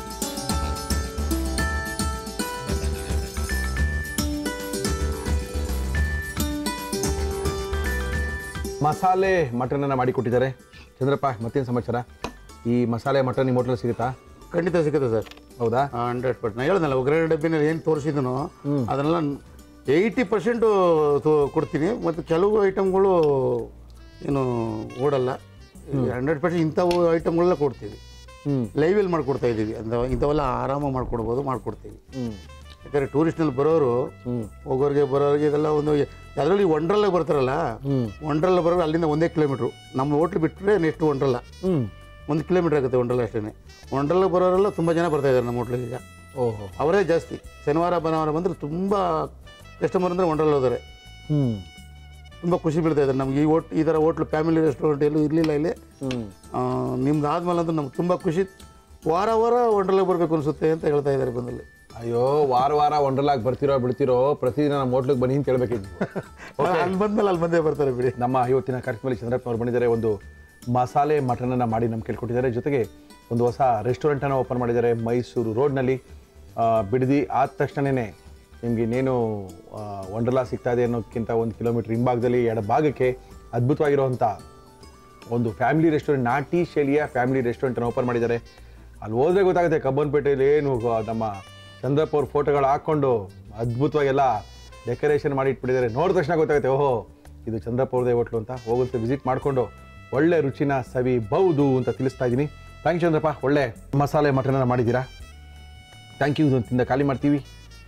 ಮಸಾಲೆ ಮಟನ್ ಅನ್ನ ಮಾಡಿಕೊಟ್ಟಿದ್ದಾರೆ ಚಂದ್ರಪ್ಪ ಮತ್ತೇನು ಸಮಾಚಾರ ಈ ಮಸಾಲೆ ಮಟನ್ ನಿಮ್ಮ ಹೋಟ್ಲಲ್ಲಿ ಸಿಗುತ್ತಾ ಖಂಡಿತ ಸಿಗುತ್ತೆ ಸರ್ ಹೌದಾ ಹಂಡ್ರೆಡ್ ಪರ್ಸೆಂಟ್ ನಾನು ಹೇಳ್ದಲ್ಲ ಒಗ್ಗರಣೆ ಡಬ್ಬಿನಲ್ಲಿ ಏನು ತೋರಿಸಿದನೋ ಅದನ್ನೆಲ್ಲ ಏಯ್ಟಿ ಪರ್ಸೆಂಟು ಕೊಡ್ತೀನಿ ಮತ್ತು ಕೆಲವು ಐಟಮ್ಗಳು ಏನು ಓಡಲ್ಲ ಹಂಡ್ರೆಡ್ ಪರ್ಸೆಂಟ್ ಇಂಥವು ಐಟಮ್ಗಳೆಲ್ಲ ಕೊಡ್ತೀವಿ ಹ್ಞೂ ಲೈವಲ್ಲಿ ಮಾಡ್ಕೊಡ್ತಾ ಇದ್ದೀವಿ ಅಂತ ಇಂಥವೆಲ್ಲ ಆರಾಮಾಗಿ ಮಾಡ್ಕೊಡ್ಬೋದು ಮಾಡ್ಕೊಡ್ತೀವಿ ಹ್ಞೂ ಯಾಕಂದರೆ ಟೂರಿಸ್ಟ್ನಲ್ಲಿ ಬರೋರು ಹೋಗೋರಿಗೆ ಬರೋರಿಗೆ ಇದೆಲ್ಲ ಒಂದು ಅದರಲ್ಲಿ ಒಂಡ್ರಲ್ಲ ಬರ್ತಾರಲ್ಲ ಒಂಡ್ರಲ್ಲ ಬರೋರು ಅಲ್ಲಿಂದ ಒಂದೇ ಕಿಲೋಮೀಟ್ರು ನಮ್ಮ ಹೋಟ್ಲ್ ಬಿಟ್ಟರೆ ನೆಕ್ಸ್ಟ್ ಒಂಡ್ರಲ್ಲ ಹ್ಞೂ ಒಂದು ಕಿಲೋಮೀಟ್ರ್ ಆಗುತ್ತೆ ಒಂಡ್ರಲ್ಲ ಅಷ್ಟೇ ಒಂಡ್ರಲ್ಲ ಬರೋರೆಲ್ಲ ತುಂಬ ಜನ ಬರ್ತಾ ಇದ್ದಾರೆ ನಮ್ಮ ಹೋಟ್ಲಿಗೆ ಈಗ ಓಹೋ ಅವರೇ ಜಾಸ್ತಿ ಶನಿವಾರ ಭಾನುವಾರ ಬಂದರೆ ತುಂಬ ಕಸ್ಟಮರ್ ಅಂದರೆ ಒಂಡ್ರಲ್ಲಿ ಹೋದರೆ ಹ್ಞೂ ತುಂಬ ಖುಷಿ ಬೀಳ್ತಾ ಇದ್ದಾರೆ ನಮ್ಗೆ ಈ ಹೋಟ್ ಈ ಥರ ಹೋಟ್ಲು ಫ್ಯಾಮಿಲಿ ರೆಸ್ಟೋರೆಂಟ್ ಎಲ್ಲೂ ಇರಲಿಲ್ಲ ಇಲ್ಲಿ ಹ್ಞೂ ಆ, ನಿಮ್ದು ಆದ್ಮೇಲೆ ಅಂದ್ರೆ ನಮ್ಗೆ ತುಂಬ ಖುಷಿ ವಾರ ವಾರ ಒಂಡ್ರಲ್ಲೇ ಬರಬೇಕು ಅನಿಸುತ್ತೆ ಅಂತ ಹೇಳ್ತಾ ಇದ್ದಾರೆ ಬಂದಲ್ಲಿ ಅಯ್ಯೋ ವಾರ ವಾರ ಒಂಡ್ರಲಾಗಿ ಬರ್ತಿರೋ ಬಿಡ್ತಿರೋ ಪ್ರತಿದಿನ ನಮ್ಮ ಹೋಟ್ಲಿಗೆ ಬನ್ನಿ ಅಂತ ಹೇಳ್ಬೇಕಿತ್ತು ಅಲ್ಲಿ ಬಂದ್ಮೇಲೆ ಅಲ್ಲಿ ಬಂದೇ ಬರ್ತಾರೆ ಬಿಡಿ ನಮ್ಮ ಇವತ್ತಿನ ಕಾರ್ಯಕ್ರಮದಲ್ಲಿ ಚಂದ್ರಪ್ಪನವ್ರು ಬಂದಿದ್ದಾರೆ ಒಂದು ಮಸಾಲೆ ಮಟನ್ ಅನ್ನ ಮಾಡಿ ನಮ್ಗೆ ಕೇಳ್ಕೊಟ್ಟಿದ್ದಾರೆ ಜೊತೆಗೆ ಒಂದು ಹೊಸ ರೆಸ್ಟೋರೆಂಟ್ ಅನ್ನ ಓಪನ್ ಮಾಡಿದ್ದಾರೆ ಮೈಸೂರು ರೋಡ್ನಲ್ಲಿ ಆ, ಬಿಡದಿ ಆದ ತಕ್ಷಣನೇ ನಿಮ್ಗೆ ಇನ್ನೇನು ಆ, ವಂಡರ್ಲಾ ಸಿಗ್ತಾ ಇದೆ ಅನ್ನೋದಕ್ಕಿಂತ ಒಂದು ಕಿಲೋಮೀಟರ್ ಹಿಂಭಾಗದಲ್ಲಿ ಎಡಭಾಗಕ್ಕೆ ಅದ್ಭುತವಾಗಿರುವಂಥ ಒಂದು ಫ್ಯಾಮಿಲಿ ರೆಸ್ಟೋರೆಂಟ್ ನಾಟಿ ಶೈಲಿಯ ಫ್ಯಾಮಿಲಿ ರೆಸ್ಟೋರೆಂಟನ್ನು ಓಪನ್ ಮಾಡಿದ್ದಾರೆ ಅಲ್ಲಿ ಹೋದ್ರೆ ಗೊತ್ತಾಗುತ್ತೆ ಕಬ್ಬನ್ಪೇಟೆಯಲ್ಲಿ ಏನು ಆ, ನಮ್ಮ ಚಂದ್ರಪ್ಪ ಅವ್ರ ಫೋಟೋಗಳು ಹಾಕ್ಕೊಂಡು ಅದ್ಭುತವಾಗೆಲ್ಲ ಡೆಕೋರೇಷನ್ ಮಾಡಿ ಇಟ್ಬಿಟ್ಟಿದ್ದಾರೆ ನೋಡಿದ ತಕ್ಷಣ ಗೊತ್ತಾಗುತ್ತೆ ಓಹೋ ಇದು ಚಂದ್ರಪೌರ್ದೆ ಹೋಟ್ಲು ಅಂತ ಹೋಗುತ್ತೆ ವಿಸಿಟ್ ಮಾಡಿಕೊಂಡು ಒಳ್ಳೆ ರುಚಿನ ಸವಿಬಹುದು ಅಂತ ತಿಳಿಸ್ತಾ ಇದ್ದೀನಿ ಥ್ಯಾಂಕ್ ಯು ಚಂದ್ರಪ್ಪ ಒಳ್ಳೆ ಮಸಾಲೆ ಮಟನನ್ನು ಮಾಡಿದ್ದೀರಾ ಥ್ಯಾಂಕ್ ಯು ಇದೊಂದು ತಿಂದ ಖಾಲಿ ಮಾಡ್ತೀವಿ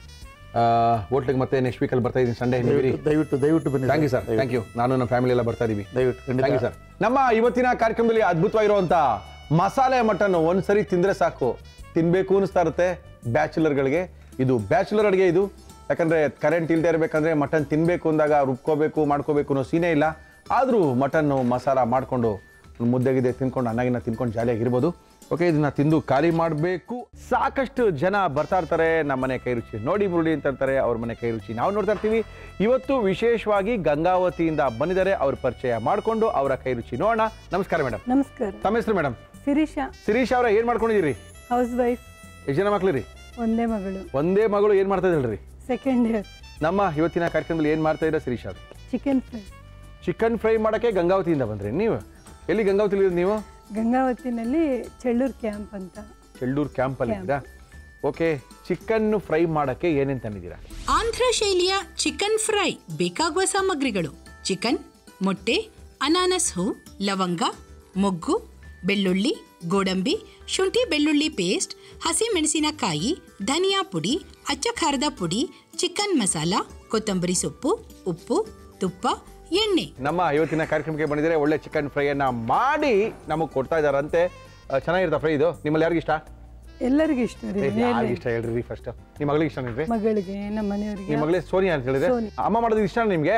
ಹೋಟ್ಲಿಗೆ ಮತ್ತೆ ನೆಕ್ಸ್ಟ್ ವೀಕಲ್ಲಿ ಬರ್ತಾ ಇದ್ದೀನಿ ಸಂಡೇ ನೀವು ದಯವಿಟ್ಟು ದಯವಿಟ್ಟು ದಯವಿಟ್ಟು ಬನ್ನಿ thank you sir thank you ನಾನು ನಮ್ಮ ಫ್ಯಾಮಿಲಿ ಎಲ್ಲ ಬರ್ತಾ ಇದೀವಿ ದಯವಿಟ್ಟು ಖಂಡಿತ. ಥ್ಯಾಂಕ್ ಯು ಸರ್ ನಮ್ಮ ಇವತ್ತಿನ ಕಾರ್ಯಕ್ರಮದಲ್ಲಿ ಅದ್ಭುತವಾಗಿರುವಂತ ಮಸಾಲೆ ಮಟನ್ ಒಂದ್ಸರಿ ತಿಂದ್ರೆ ಸಾಕು ತಿನ್ಬೇಕು ಅನಿಸ್ತಾ ಇರುತ್ತೆ ಬ್ಯಾಚುಲರ್ಗಳಿಗೆ ಇದು ಬ್ಯಾಚುಲರ್ ಅಡುಗೆ ಇದು ಯಾಕಂದ್ರೆ ಕರೆಂಟ್ ಇಲ್ಲದೆ ಇರಬೇಕಂದ್ರೆ ಮಟನ್ ತಿನ್ಬೇಕು ಅಂದಾಗ ರುಬ್ಕೋಬೇಕು ಮಾಡ್ಕೋಬೇಕು ಅನ್ನೋ ಸೀನೇ ಇಲ್ಲ ಆದರೂ ಮಟನ್ನು ಮಸಾಲ ಮಾಡಿಕೊಂಡು ಮುದ್ದೆಗಿದೆ ತಿನ್ಕೊಂಡು ಅನ್ನಗಿನ ತಿನ್ಕೊಂಡು ಜಾಲಿಯಾಗಿರ್ಬೋದು ಓಕೆ ಇದನ್ನ ತಿಂದು ಖಾಲಿ ಮಾಡಬೇಕು ಸಾಕಷ್ಟು ಜನ ಬರ್ತಾ ಇರ್ತಾರೆ ನಮ್ಮ ಮನೆ ಕೈ ರುಚಿ ನೋಡಿ ಮುರುಳಿ ಅಂತ ಇರ್ತಾರೆ ಅವ್ರ ಮನೆ ಕೈ ರುಚಿ ನಾವು ನೋಡ್ತಾ ಇರ್ತೀವಿ ಇವತ್ತು ವಿಶೇಷವಾಗಿ ಗಂಗಾವತಿಯಿಂದ ಬಂದಿದ್ದಾರೆ ಅವ್ರ ಪರಿಚಯ ಮಾಡಿಕೊಂಡು ಅವರ ಕೈ ರುಚಿ ನೋಡೋಣ ನಮಸ್ಕಾರ ಮೇಡಮ್ ನಮಸ್ಕಾರ ತಮ್ಮ ಹೆಸರು ಮೇಡಮ್ ಶಿರೀಷಾ ಶಿರೀಶ್ ಅವರ ಏನ್ ಮಾಡ್ಕೊಂಡಿದ್ದೀರಿ ಹೌಸ್ ವೈಫ್ ಎಷ್ಟು ಜನ ಮಕ್ಳು ರೀ ಒಂದೇ ಮಗಳು ಒಂದೇ ಮಗಳು ಏನ್ ಮಾಡ್ತಾ ಇದ್ರಿ ಸೆಕೆಂಡ್ ಇಯರ್ ನಮ್ಮ ಇವತ್ತಿನ ಕಾರ್ಯಕ್ರಮದಲ್ಲಿ ಏನ್ ಮಾಡ್ತಾ ಇದ್ದೀರಾ ಶಿರೀಶ್ ಅವರು ಚಿಕನ್ ಫ್ರೈ ಚಿಕನ್ ಫ್ರೈ ಮಾಡಕ್ಕೆ ಗಂಗಾವತಿಯಿಂದ ಬಂದ್ರಿ ನೀವು ಎಲ್ಲಿ ಗಂಗಾವತಿಲಿ ಇರೋದು ನೀವು ಗಂಗಾವತಿನಲ್ಲಿ ಚೆಳ್ಳೂರು ಕ್ಯಾಂಪ್ ಅಂತ ಚೆಳ್ಳೂರು ಕ್ಯಾಂಪಲ್ಲಿ ಇದ್ದೀರಾ ಓಕೆ ಚಿಕನ್ ಫ್ರೈ ಮಾಡಕ್ಕೆ ಏನೇನು ತಂದಿದ್ದೀರಾ ಆಂಧ್ರ ಶೈಲಿಯ ಚಿಕನ್ ಫ್ರೈ ಬೇಕಾಗುವ ಸಾಮಗ್ರಿಗಳು ಚಿಕನ್ ಮೊಟ್ಟೆ ಅನಾನಸ್ ಹೂ ಲವಂಗ ಮೊಗ್ಗು ಬೆಳ್ಳುಳ್ಳಿ ಗೋಡಂಬಿ ಶುಂಠಿ ಬೆಳ್ಳುಳ್ಳಿ ಪೇಸ್ಟ್ ಹಸಿಮೆಣಸಿನಕಾಯಿ ಧನಿಯಾ ಪುಡಿ ಅಚ್ಚ ಖಾರದ ಪುಡಿ ಚಿಕನ್ ಮಸಾಲ ಕೊತ್ತಂಬರಿ ಸೊಪ್ಪು ಉಪ್ಪು ತುಪ್ಪ ಎಣ್ಣೆ ನಮ್ಮ ಇವತ್ತಿನ ಕಾರ್ಯಕ್ರಮಕ್ಕೆ ಬಂದಿದ್ದಾರೆ ಒಳ್ಳೆ ಚಿಕನ್ ಫ್ರೈಯನ್ನ ಮಾಡಿ ನಮಗೆ ಕೊಡ್ತಾ ಇದ್ದಾರಂತೆ ಆ, ಚೆನ್ನಾಗಿರುತ್ತಾ ಫ್ರೈ ಇದು ನಿಮ್ಮಲ್ಲಿ ಯಾರಿಗೆ ಇಷ್ಟ ಎಲ್ಲರಿಗೂ ಇಷ್ಟ ರೀ ಯಾರಿಗೆ ಇಷ್ಟ ಹೇಳ್ರಿ ಫಸ್ಟ್ ನಿಮ್ಮ ಮಗಳಿಗೆ ಇಷ್ಟ ಏನ್ರಿ ಮಗಳಿಗೆ ನಮ್ಮ ಮನೆಯವರಿಗೆ ನಿಮ್ಮ ಮಗಳೇ ಸೋನಿಯಾ ಅಂತ ಹೇಳಿದ್ರೆ ಸೋನಿ. ಅಮ್ಮ ಮಾಡೋದು ಇಷ್ಟ ನಿಮ್ಗೆ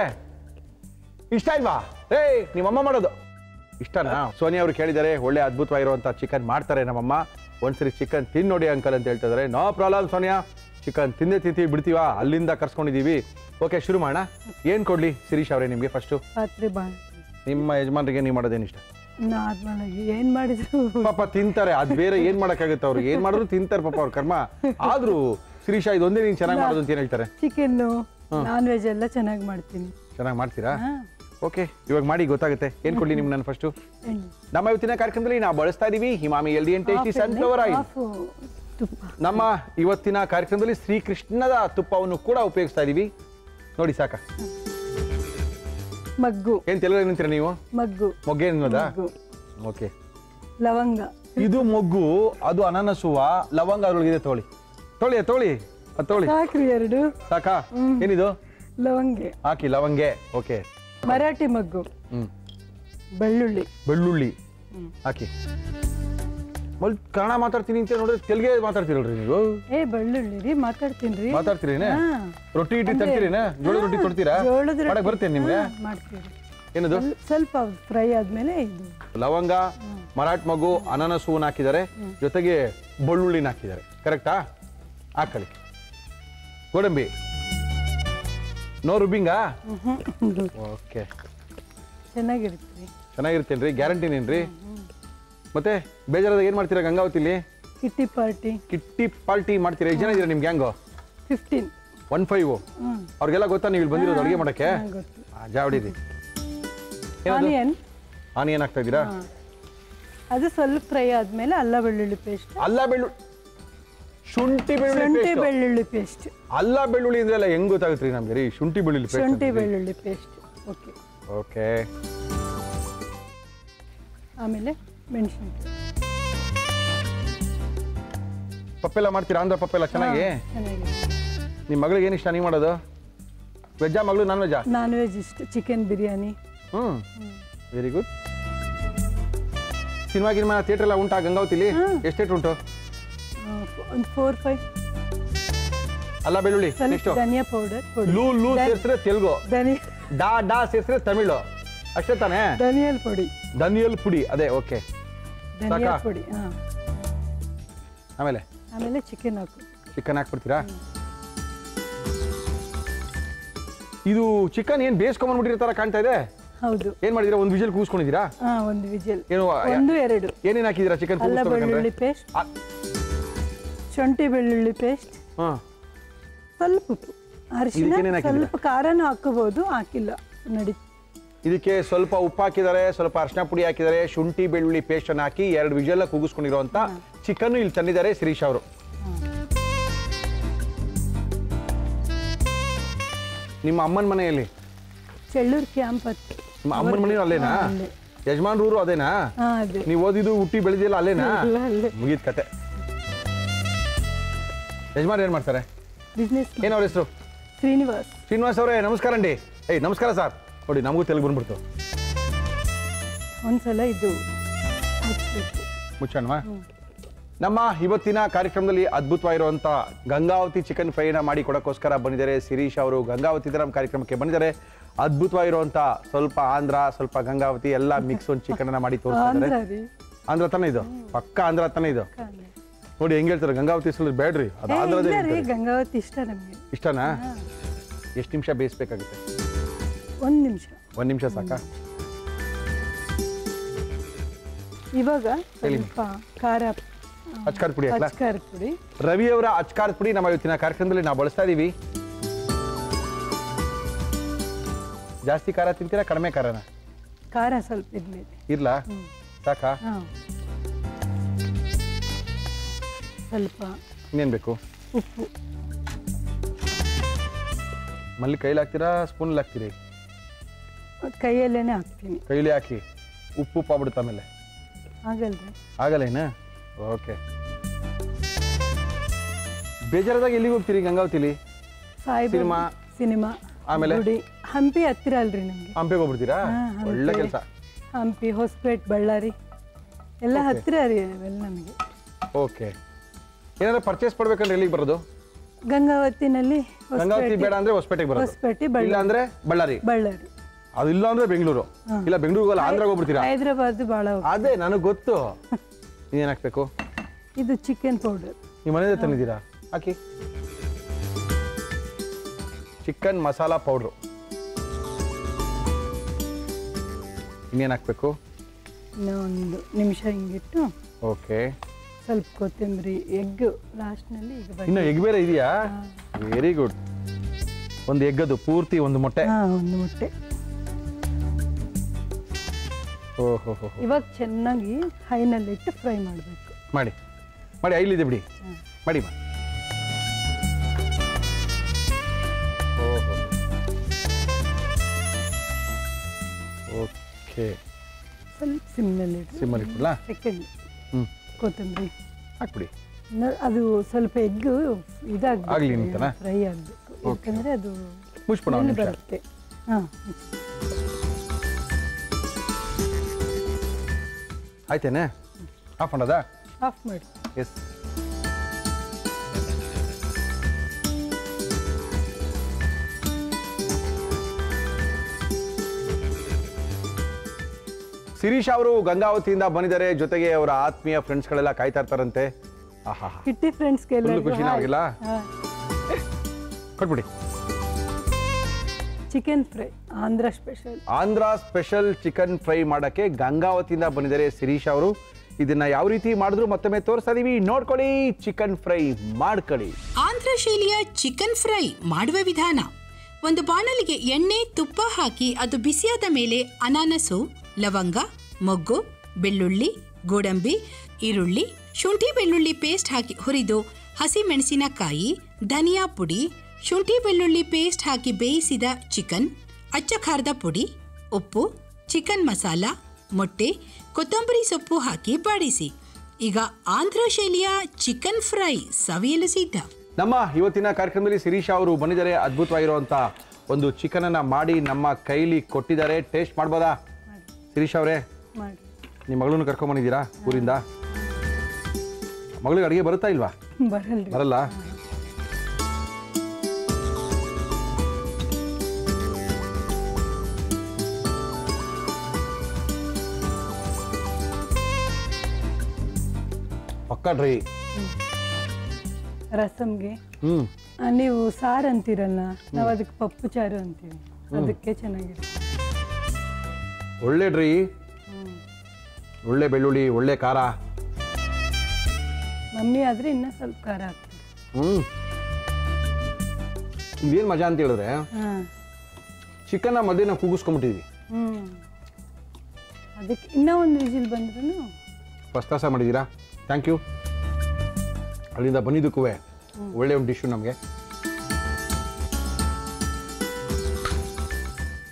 ಇಷ್ಟ ಇಲ್ವಾ ಏ ನಿಮ್ಮ ಅಮ್ಮ ಮಾಡೋದು ಇಷ್ಟನಾ ಸೋನಿಯಾ ಅವರು ಕೇಳಿದ್ದಾರೆ ಒಳ್ಳೆ ಅದ್ಭುತವಾಗಿರುವಂಥ ಚಿಕನ್ ಮಾಡ್ತಾರೆ ನಮ್ಮಮ್ಮ ಒಂದ್ಸರಿ ಚಿಕನ್ ತಿನ್ ನೋಡಿ ಅಂಕಲ್ ಅಂತ ಹೇಳ್ತಾ ಇದ್ದಾರೆ ನೋ ಪ್ರಾಬ್ಲಮ್ ಸೋನಿಯಾ ಚಿಕನ್ ತಿಂದೇ ತಿಂತೀವಿ ಬಿಡ್ತೀವಾ ಅಲ್ಲಿಂದ ಕರ್ಸ್ಕೊಂಡಿದ್ದೀವಿ ಓಕೆ ಶುರು ಮಾಡೋಣ ಏನು ಕೊಡ್ಲಿ ಶಿರೀಶ್ ಅವರೇ ನಿಮಗೆ ಫಸ್ಟು ಪಾತ್ರೆ ಬಾಣ ನಿಮ್ಮ ಯಜಮಾನ್ರಿಗೆ ನೀವು ಮಾಡೋದೇನು ಇಷ್ಟ ನಾರ್ಮಲ್ ಆಗಿ ಏನ್ ಮಾಡಿದ್ರು ಪಾಪ ತಿಂತಾರೆ ಅದ್ ಬೇರೆ ಏನ್ ಮಾಡಕ್ಕಾಗುತ್ತೆ ಅವ್ರಿಗೆ ಏನ್ ಮಾಡಿದ್ರು ತಿಂತಾರೆ ಪಾಪ ಅವ್ರ ಕರ್ಮ ಆದ್ರೂ ಶಿರೀಷ ಇದೊಂದೇ ನೀನ್ ಚೆನ್ನಾಗಿ ಮಾಡೋದು ಅಂತ ಏನ್ ಹೇಳ್ತಾರೆ ಚಿಕನ್ನು ನಾನ್ ವೆಜ್ ಎಲ್ಲ ಚೆನ್ನಾಗಿ ಮಾಡ್ತೀನಿ ಚೆನ್ನಾಗಿ ಮಾಡ್ತೀರಾ ಹಾ ಓಕೆ ಇವಾಗ ಮಾಡಿ ಗೊತ್ತಾಗುತ್ತೆ ಏನ್ ಕೊಡ್ಲಿ ನಿಮ್ಗೆ ನಾನು ಫಸ್ಟು ಎಣ್ಣೆ ನಮ್ಮ ಇವತ್ತಿನ ಕಾರ್ಯಕ್ರಮದಲ್ಲಿ ನಾವು ಬಳಸ್ತಾ ಇದೀವಿ Emami healthy and tasty sunflower oil half ತುಪ್ಪ ನಮ್ಮ ಇವತ್ತಿನ ಕಾರ್ಯಕ್ರಮದಲ್ಲಿ ಶ್ರೀಕೃಷ್ಣದ ತುಪ್ಪವನ್ನು ಕೂಡ ಉಪಯೋಗಿಸ್ತಾ ಇದೀವಿ ನೋಡಿ ಸಾಕ ಮಗ್ಗು ಏನ್ ತೆಲುಗು ಏನಂತೀರ ನೀವು ಮಗ್ಗು ಮೊಗ್ಗೆ ಅನ್ನೋದಾ ಮಗ್ಗು ಓಕೆ ಲವಂಗ ಇದು ಮೊಗ್ಗು ಅದು ಅನಾನಸುವ ಲವಂಗ ಅದ್ರೊಳಗಿದೆ ತೊಳಿ ತೊಳಿ ತೊಳಿ ಅದು ತೊಳಿ ಸಾಕ್ರಿ ಎರಡು ಸಾಕಾ ಏನಿದು ಲವಂಗೆ ಹಾಕಿ ಲವಂಗೆ ಓಕೆ ಮರಾಠಿ ಮಗ್ಗು ಹ್ಮ್ ಬೆಳ್ಳುಳ್ಳಿ ಬೆಳ್ಳುಳ್ಳಿ ಹಾಕಿ ಮಲ್ ಕನ್ನಡ ಮಾತಾಡ್ತೀನಿ ಅಂತ ನೋಡಿದ್ರೆ ತೆಲುಗೇ ಮಾತಾಡ್ತೀರಲ್ರಿ ನೀವು ಏ ಬೆಳ್ಳುಳ್ಳಿ ರೀ ಮಾತಾಡ್ತೀನಿ ರೀ ಮಾತಾಡ್ತೀರೇನೆ ಹಾ. ರೊಟ್ಟಿ ಇಟ್ಟಿ ತರ್ತೀರೇನ ಜೋಳದ ರೊಟ್ಟಿ ಕೊಡ್ತೀರಾ ಜೋಳದ ರೊಟ್ಟಿ. ಮಾಡಕ್ ಬರ್ತೇನೆ ನಿಮ್ಗೆ ಹಾ, ಮಾಡ್ತೀವಿ ಏನದು ಸ್ವಲ್- ಸ್ವಲ್ಪ ಫ್ರೈ ಆದ್ಮೇಲೆ ಇದು ಲವಂಗ ಮರಾಠ್ ಮಗು ಅನಾನಸ್ ಹೂವನ್ನ ಹಾಕಿದ್ದಾರೆ ಜೊತೆಗೆ ಬೆಳ್ಳುಳ್ಳಿನ ಹಾಕಿದ್ದಾರೆ ಕರೆಕ್ಟಾ ಹಾಕೊಳ್ಳಿ ಗೋಡಂಬಿ ನೋ ರುಬ್ಬಿಂಗಾ ಓಕೆ ಚೆನ್ನಾಗಿರುತ್ತೆ ರೀ ಚೆನ್ನಾಗಿರ್ತೇನ್ರಿ ಗ್ಯಾರಂಟಿನೇನ್ರಿ ಮತ್ತೆ ಬೇಜಾರಾದಾಗ ಏನು ಮಾಡ್ತೀರಾ ಗಂಗಾವತಿಲಿ ಕಿಟ್ಟಿ ಪಾರ್ಟಿ ಕಿಟ್ಟಿ ಪಾರ್ಟಿ ಮಾಡ್ತೀರಾ ಎಷ್ಟು ಜನ ಇದ್ದೀರಾ ನಿಮ್ಮ ಗ್ಯಾಂಗು ಫಿಫ್ಟೀನ್ ಒನ್ ಫೈವ್ ಹ್ಮ್ ಅವ್ರಿಗೆಲ್ಲ ಗೊತ್ತಾ ನೀವು ಇಲ್ಲಿ ಬಂದಿರೋದು ಅಡುಗೆ ಮಾಡಕ್ಕೆ ಗೊತ್ತು ಜಾವಡಿರಿ ಏನದು ಆನಿಯನ್ ಆನಿಯನ್ ಹಾಕ್ತಾ ಇದ್ದೀರಾ ಅದು ಸ್ವಲ್ಪ ಫ್ರೈ ಆದ್ಮೇಲೆ ಅಲ್ಲ ಬೆಳ್ಳುಳ್ಳಿ ಪೇಸ್ಟ್ ಅಲ್ಲ ಬೆಳ್ಳುಳ್ಳಿ ಶುಂಠಿ ಬೆಳ್ಳುಳ್ಳಿ ಶುಂಠಿ ಪೇಸ್ಟ್ ಬೆಳ್ಳುಳ್ಳಿ ಪೇಸ್ಟ್ ಅಲ್ಲ ಬೆಳ್ಳುಳ್ಳಿ ಅಂದ್ರೆ ಎಲ್ಲ ಹೆಂಗ್ ಗೊತ್ತಾಗುತ್ತೆ ರೀ ನಮ್ಗೆ ರೀ ಶುಂಠಿ ಬೆಳ್ಳುಳ್ಳಿ ಶುಂಠಿ ಪೇಸ್ಟ್ ಬೆಳ್ಳುಳ್ಳಿ ಪೇಸ್ಟ್ ಓಕೆ ಓಕೆ ಆಮೇಲೆ ಮೆಣಸಿನ್ಕಾಯಿ ಪಪ್ಪೆಲ್ಲ ಮಾಡ್ತೀರಾ ಆಂಧ್ರ ಪಪ್ಪೆಲ್ಲ ಚೆನ್ನಾಗಿ ಚೆನ್ನಾಗಿದೆ ನಿಮ್ಮ ಮಗಳಿಗೆ ಏನು ಇಷ್ಟ ನೀವು ಮಾಡೋದು ವೆಜ್ಜಾ ಮಗಳು ನಾನ್ ವೆಜ್ಜಾ ನಾನ್ ವೆಜ್ ಇಷ್ಟ ಚಿಕನ್ ಬಿರಿಯಾನಿ ಹ್ಞೂ ವೆರಿ ಗುಡ್ ಸಿನಿಮಾ ಗಿನಿಮಾ ಥಿಯೇಟರ್ ಎಲ್ಲ ಉಂಟಾ ಗಂಗಾವತಿಲಿ ಎಷ್ಟು ಥಿಯೇಟರ್ ಉಂಟು ಒಂದು ಫೋರ್ ಫೈವ್ ಅಲ್ಲ ಬೆಳ್ಳುಳ್ಳಿ ಸ್ವಲ್ಪ ನೆಕ್ಸ್ಟು ಧನಿಯಾ ಪೌಡರ್ ಪುಡಿ ಲೂ ಲೂ ಸೇರಿಸಿದ್ರೆ ತೆಲುಗು ಧನಿ ಡಾ ಡಾ ಸೇರಿಸಿದ್ರೆ ತಮಿಳು ಅಷ್ಟೇ ತಾನೇ ಧನಿಯಲ್ ಪುಡಿ ಧನಿಯಲ್ ಪುಡಿ ಅದೇ ಓಕೆ ಧನಿಯಾ ಸಾಕಾ? ಪುಡಿ ಹಾಂ ಆಮೇಲೆ ಆಮೇಲೆ ಚಿಕನ್ ಹಾಕು ಚಿಕನ್ ಹಾಕ್ಬಿಡ್ತೀರಾ ಇದು ಚಿಕನ್ ಏನು ಬೇಯಿಸ್ಕೊಂಬಂದ್ಬಿಟ್ಟಿರೋ ಥರ ಕಾಣ್ತಾ ಇದೆ ಹೌದು ಏನು ಮಾಡಿದ್ದೀರಾ ಒಂದು ವಿಜಲ್ ಕೂಸ್ಕೊಂಡಿದ್ದೀರಾ ಹಾಂ ಒಂದು ವಿಜಲ್ ಏನು ಒಂದು ಎರಡು ಏನೇನು ಹಾಕಿದ್ದೀರಾ ಚಿಕನ್ ಅಲ್ಲ ಬೆಳ್ಳುಳ್ಳಿ ಪೇಸ್ಟ್ ಶುಂಠಿ ಬೆಳ್ಳುಳ್ಳಿ ಪೇಸ್ಟ್ ಹಾಂ ಸ್ವಲ್ಪ ಉಪ್ಪು ಅರಿಶಿನ ಇದಕ್ಕೇನೇನ್ ಹಾಕಿದ್ದೀರಾ? ಸ್ವಲ್ಪ ಖಾರನೂ ಹಾಕೋಬಹುದು ಹಾಕಿಲ್ಲ ನಡಿ ಇದಕ್ಕೆ ಸ್ವಲ್ಪ ಉಪ್ಪು ಹಾಕಿದ್ದಾರೆ ಸ್ವಲ್ಪ ಅರ್ಶಿನ ಪುಡಿ ಹಾಕಿದ್ದಾರೆ ಶುಂಠಿ ಬೆಳ್ಳುಳ್ಳಿ ಪೇಸ್ಟ್ ಅನ್ನು ಹಾಕಿ ಎರಡು ವಿಜಲ್ ಕೂಗಿಸ್ಕೊಂಡಿರುವಂತ ಚಿಕನ್ ಇಲ್ಲಿ ತಂದಿದ್ದಾರೆ ಶಿರೀಶ್ ಅವರು ನಿಮ್ಮ ಅಮ್ಮನ ಮನೆಯಲ್ಲಿ ಚೆಳ್ಳೂರು ಕ್ಯಾಂಪ್ ಹತ್ತು ನಿಮ್ಮ ಅಮ್ಮನ ಮನೆಯೂ ಅಲ್ಲೇನಾ ಹಾ, ಅಲ್ಲೇ. ಯಜಮಾನ್ರೂರು ಅದೇನಾ ಹಾ ಅದೇ ನೀವು ಓದಿದ್ದು ಹುಟ್ಟಿ ಬೆಳೆದಿಲ್ಲ ಅಲ್ಲೇನಾ ಇಲ್ಲ ಅಲ್ಲೇ ಮುಗೀತ್ ಕತೆ ಯಜಮಾನ್ ಏನು ಮಾಡ್ತಾರೆ ಬಿಸ್ನೆಸ್ ಏನು ಅವ್ರ ಹೆಸರು ಶ್ರೀನಿವಾಸ್ ಶ್ರೀನಿವಾಸ್ ಅವರೇ ನಮಸ್ಕಾರ ಅಂಡಿ ಏಯ್ ನಮಸ್ಕಾರ ಸರ್ ನೋಡಿ ನಮಗೂ ತೆಲುಗು ಬಂದ್ಬಿಡ್ತು ಒಂದ್ಸಲ ಇದು ಮುಚ್ಬೇಕು ಮುಚ್ಚಣ್ವಾ ನಮ್ಮ ಇವತ್ತಿನ ಕಾರ್ಯಕ್ರಮದಲ್ಲಿ ಅದ್ಭುತವಾಗಿರುವಂಥ ಗಂಗಾವತಿ ಚಿಕನ್ ಫ್ರೈನ ಮಾಡಿ ಕೊಡೋಕ್ಕೋಸ್ಕರ ಬಂದಿದ್ದಾರೆ ಶಿರೀಶ್ ಅವರು ಗಂಗಾವತಿ ನಮ್ಮ ಕಾರ್ಯಕ್ರಮಕ್ಕೆ ಬಂದಿದ್ದಾರೆ ಅದ್ಭುತವಾಗಿರುವಂಥ ಸ್ವಲ್ಪ ಆಂಧ್ರ ಸ್ವಲ್ಪ ಗಂಗಾವತಿ ಎಲ್ಲ ಮಿಕ್ಸ್ ಒಂದು ಚಿಕನ್ ಮಾಡಿ ತೋರಿಸ್ತಾ ಆಂಧ್ರ ಇದ್ದಾರೆ ರೀ ಆಂಧ್ರ ತಾನೇ ಇದು ಪಕ್ಕ ಆಂಧ್ರ ತಾನೇ ಇದು ಕಾಣೆ. ನೋಡಿ ಹೆಂಗ್ ಹೇಳ್ತಾರೆ ಗಂಗಾವತಿ ಹೆಸರು ಬೇಡ್ರಿ ಅದು ಏ, ಆಂಧ್ರದೇ ಇಲ್ಲ ರೀ ಹೇಳ್ತಾರೆ. ಗಂಗಾವತಿ ಇಷ್ಟ ನಮಗೆ ಇಷ್ಟನಾ ಎಷ್ಟು ನಿಮಿಷ ಬೇಯಿಸ್ಬೇಕಾಗುತ್ತೆ ಒಂದು ನಿಮಿಷ ಒಂದು ನಿಮಿಷ ಸಾಕಾ ಇವಾಗ ಸ್ವಲ್ಪ ಖಾರ ಅಚ್ಕಾರ ಪುಡಿ ಹಾಕ್ಲಾ ಖಾರ ಪುಡಿ ರವಿ ಅವರ ಅಚ್ಕಾರದ ಪುಡಿ ನಮ್ಮ ಇವತ್ತಿನ ಕಾರ್ಯಕ್ರಮದಲ್ಲಿ ನಾವು ಬಳಸ್ತಾ ಇದೀವಿ ಜಾಸ್ತಿ ಖಾರ ತಿಂತೀರಾ ಕಡಿಮೆ ಖಾರನ ಖಾರ ಸ್ವಲ್ಪ ಇದ್ಮೇಲೆ ಇರ್ಲಾ ಸಾಕಾ ಹಾ ಸ್ವಲ್ಪ ಇನ್ನೇನು ಬೇಕು ಉಪ್ಪು ಮಲ್ಲಿ ಕೈಲಿ ಹಾಕ್ತೀರಾ ಸ್ಪೂನಲ್ಲಿ ಹಾಕ್ತೀರಿ ಕೈಯಲ್ಲೇನೆ ಹಾಕ್ತೀನಿ ಕೈಲಿ ಹಾಕಿ ಉಪ್ಪು ಉಪ್ಪು ಆಗ್ಬಿಡುತ್ತೆ ಆಮೇಲೆ ಆಗಲ್ರಿ ಆಗಲ್ಲೇನಾ ಓಕೆ ಬೇಜಾರದಾಗ ಎಲ್ಲಿಗೆ ಹೋಗ್ತೀರಿ ಗಂಗಾವತಿಲಿ ಸಾಯಿಬಾಬಾ ಸಿನಿಮಾ? ಸಿನಿಮಾ ಆಮೇಲೆ? ಗುಡಿ ಹಂಪಿ ಹತ್ತಿರ ಅಲ್ರಿ ನಮ್ಗೆ ಹಂಪೆಗೆ ಹೋಗ್ಬಿಡ್ತೀರಾ ಹಾ, ಹಂಪೆ. ಒಳ್ಳೆ ಕೆಲಸ ಹಂಪಿ ಹೊಸಪೇಟ್ ಬಳ್ಳಾರಿ ಎಲ್ಲ ಹತ್ತಿರ ರೀ ಅವೆಲ್ಲ ನಮಗೆ ಓಕೆ ಏನಾದ್ರು ಪರ್ಚೇಸ್ ಮಾಡ್ಬೇಕಂದ್ರೆ ಎಲ್ಲಿಗೆ ಬರೋದು ಗಂಗಾವತಿನಲ್ಲಿ ಗಂಗಾವತಿ ಹೊಸಪೇಟೆ ಬೇಡ ಅಂದ್ರೆ ಹೊಸಪೇಟೆಗೆ ಬರೋದು ಹೊಸಪೇಟೆ ಇಲ್ಲ ಬಳ್ಳಾರಿ ಅಂದ್ರೆ ಬಳ್ಳಾರಿ ಬಳ್ಳಾರಿ ಅದು ಇಲ್ಲ ಅಂದ್ರೆ ಬೆಂಗಳೂರು ಇಲ್ಲ ಬೆಂಗಳೂರಿಗೆ ಅಲ್ಲ ಆಂಧ್ರಾಗ ಹೋಗ್ಬಿಡ್ತೀರಾ ಹೈದ್ರಾಬಾದ್ ಭಾಳ ಹೋಗ್- ಅದೇ ನನಗೆ ಗೊತ್ತು ಏನ್ ಹಾಕ್ಬೇಕು ಇದು ಚಿಕನ್ ಪೌಡರ್ ನೀವು ಮನೆಯಿಂದ ತಂದಿದ್ದೀರಾ ಹಾಕಿ ಚಿಕನ್ ಮಸಾಲಾ ಪೌಡ್ರು ಇನ್ನೇನು ಹಾಕ್ಬೇಕು ಇನ್ನೊಂದು ನಿಮಿಷ ಹಿಂಗಿಟ್ಟು ಓಕೆ ಸ್ವಲ್ಪ ಕೊತ್ತಂಬರಿ ಎಗ್ ಲಾಸ್ಟ್ನಲ್ಲಿ ಈಗ ಬ- ಇನ್ನು ಎಗ್ ಬೇರೆ ಇದೆಯಾ ವೆರಿ ಗುಡ್ ಒಂದು ಎಗ್ ಅದು ಪೂರ್ತಿ ಒಂದು ಮೊಟ್ಟೆ ಹಾ ಒಂದು ಮೊಟ್ಟೆ ಓಹೋ ಹೋ ಇವಾಗ ಚೆನ್ನಾಗಿ ಹೈನಲ್ಲಿಟ್ಟು ಫ್ರೈ ಮಾಡಬೇಕು ಮಾಡಿ ಮಾಡಿ ಐಲಿದೆ ಬಿಡಿ ಮಾಡಿ ಮಾಡಿ ಓಹೋ ಓಕೆ ಸ್ವಲ್ಪ ಸಿಮ್ನಲ್ಲಿಟ್ಟು ಸಿಮ್ಮಲ್ಲಿ ಇಟ್ಬಿಡ್ಲಾ ಸೆಕೆಂಡ್ ಹ್ಞೂ ಕೊತ್ತಂಬರಿ ಹಾಕ್ಬಿಡಿ ನ- ಅದು ಸ್ವಲ್ಪ ಎಗ್ ಆಗ್ಲಿ ಇದಾಗಲಿ ಅಂತನಾ? ಫ್ರೈ ಆಗಬೇಕು ಯಾಕಂದ್ರೆ ಅದು ಮುಚ್ಬಿಡೋಣ ಸ್ಮೆಲ್ ಒಂದು ನಿಮಿಷ ಬರುತ್ತೆ ಹಾಂ ಆಯ್ತೇನೆ ಆಫ್ ಮಾಡೋದಾ ಆಫ್ ಮಾಡಿ ಎಸ್ ಶಿರೀಶ್ ಅವರು ಗಂಗಾವತಿಯಿಂದ ಬಂದಿದ್ದಾರೆ ಜೊತೆಗೆ ಅವರ ಆತ್ಮೀಯ ಫ್ರೆಂಡ್ಸ್ಗಳೆಲ್ಲ ಕಾಯ್ತಾ ಇರ್ತಾರಂತೆ ಆಹಾ ಕಿಟ್ಟಿ ಫ್ರೆಂಡ್ಸ್ಗೆ Full ಖುಷಿನಾ ಅವ್ರಿಗೆಲ್ಲ? ಕೊಟ್ಬಿಡಿ chicken fry Andhra special Andhra special chicken fry ಮಾಡಕ್ಕೆ ಗಂಗಾವತಿಯಿಂದ ಬಂದಿದ್ದಾರೆ ಶಿರೀಶ್ ಅವರು ಇದನ್ನ ಯಾವ ರೀತಿ ಮಾಡಿದ್ರು ಮತ್ತೊಮ್ಮೆ ತೋರಿಸ್ತಾ ಇದೀವಿ ನೋಡ್ಕೊಳ್ಳಿ ಚಿಕನ್ ಫ್ರೈ ಮಾಡ್ಕೊಳ್ಳಿ ಆಂಧ್ರ ಶೈಲಿಯ ಚಿಕನ್ ಫ್ರೈ ಮಾಡುವ ವಿಧಾನ ಒಂದು ಬಾಣಲಿಗೆ ಎಣ್ಣೆ ತುಪ್ಪ ಹಾಕಿ ಅದು ಬಿಸಿಯಾದ ಮೇಲೆ ಅನಾನಸು ಲವಂಗ ಮೊಗ್ಗು ಬೆಳ್ಳುಳ್ಳಿ ಗೋಡಂಬಿ ಈರುಳ್ಳಿ ಶುಂಠಿ ಬೆಳ್ಳುಳ್ಳಿ ಪೇಸ್ಟ್ ಹಾಕಿ ಹುರಿದು ಹಸಿ ಮೆಣಸಿನಕಾಯಿ ಧನಿಯಾ ಪುಡಿ ಶುಂಠಿ ಬೆಳ್ಳುಳ್ಳಿ ಪೇಸ್ಟ್ ಹಾಕಿ ಬೇಯಿಸಿದ ಚಿಕನ್ ಅಚ್ಚ ಖಾರದ ಪುಡಿ ಉಪ್ಪು ಚಿಕನ್ ಮಸಾಲ ಮೊಟ್ಟೆ ಕೊತ್ತಂಬರಿ ಸೊಪ್ಪು ಹಾಕಿ ಬಾಡಿಸಿ ಈಗ ಆಂಧ್ರ ಶೈಲಿಯ ಚಿಕನ್ ಫ್ರೈ ಸವಿಯಲು ಸಿದ್ಧ ನಮ್ಮ ಇವತ್ತಿನ ಕಾರ್ಯಕ್ರಮದಲ್ಲಿ ಶಿರೀಶ್ ಅವರು ಬಂದಿದ್ದಾರೆ ಅದ್ಭುತವಾಗಿರುವಂತ ಒಂದು ಚಿಕನ್ ಅನ್ನ ಮಾಡಿ ನಮ್ಮ ಕೈಲಿ ಕೊಟ್ಟಿದ್ದಾರೆ ಟೇಸ್ಟ್ ಮಾಡ್ಬೋದಾ ಶಿರೀಶ್ ಅವರೇ ಮಾಡಿ ನಿಮ್ಮ ಮಗಳನ್ನ ಕರ್ಕೊಂಡ್ ಬಂದಿದ್ದೀರಾ ಊರಿಂದ ಮಗಳಿಗೆ ಅಡುಗೆ ಬರುತ್ತಾ ಇಲ್ವಾ ಬರಲ್ರಿ ಬರಲ್ಲ ಪಕ್ಕ ಡ್ರೈ ರಸಮ್ಗೆ ಹ್ಮ್ ಆ, ನೀವು ಸಾರು ಅಂತೀರಲ್ಲ ನಾವು ಅದಕ್ಕೆ ಪಪ್ಪು ಚಾರು ಅಂತೀವಿ ಅದಕ್ಕೆ ಚೆನ್ನಾಗಿರುತ್ತೆ ಒಳ್ಳೆ ಡ್ರೈ ಒಳ್ಳೆ ಬೆಳ್ಳುಳ್ಳಿ ಒಳ್ಳೆ ಖಾರ ಮಮ್ಮಿ ಆದ್ರೆ ಇನ್ನೂ ಸ್ವಲ್ಪ ಖಾರ ಹಾಕ್ತಾರೆ ಹ್ಮ್ ಇದೇನು ಮಜಾ ಅಂತ ಹೇಳಿದ್ರೆ ಹಾಂ ಚಿಕನ್ನ ಮಧ್ಯೆ ನಾವು ಕೂಗಿಸ್ಕೊಂಬಿಟ್ಟಿದ್ವಿ ಹ್ಞೂ ಅದಕ್ಕೆ ಇನ್ನೂ ಒಂದು ವಿಜಿಲ್ ಬಂದ್ರೂ ಫಸ್ಟ್ ಕ್ಲಾಸ ಮಾಡಿದ್ದೀರಾ ಥ್ಯಾಂಕ್ ಯು ಅಲ್ಲಿಂದ ಬಂದಿದ್ದಕ್ಕೂ ಒಳ್ಳೆ ಒಂದು ಡಿಶ್ಶು ನಮಗೆ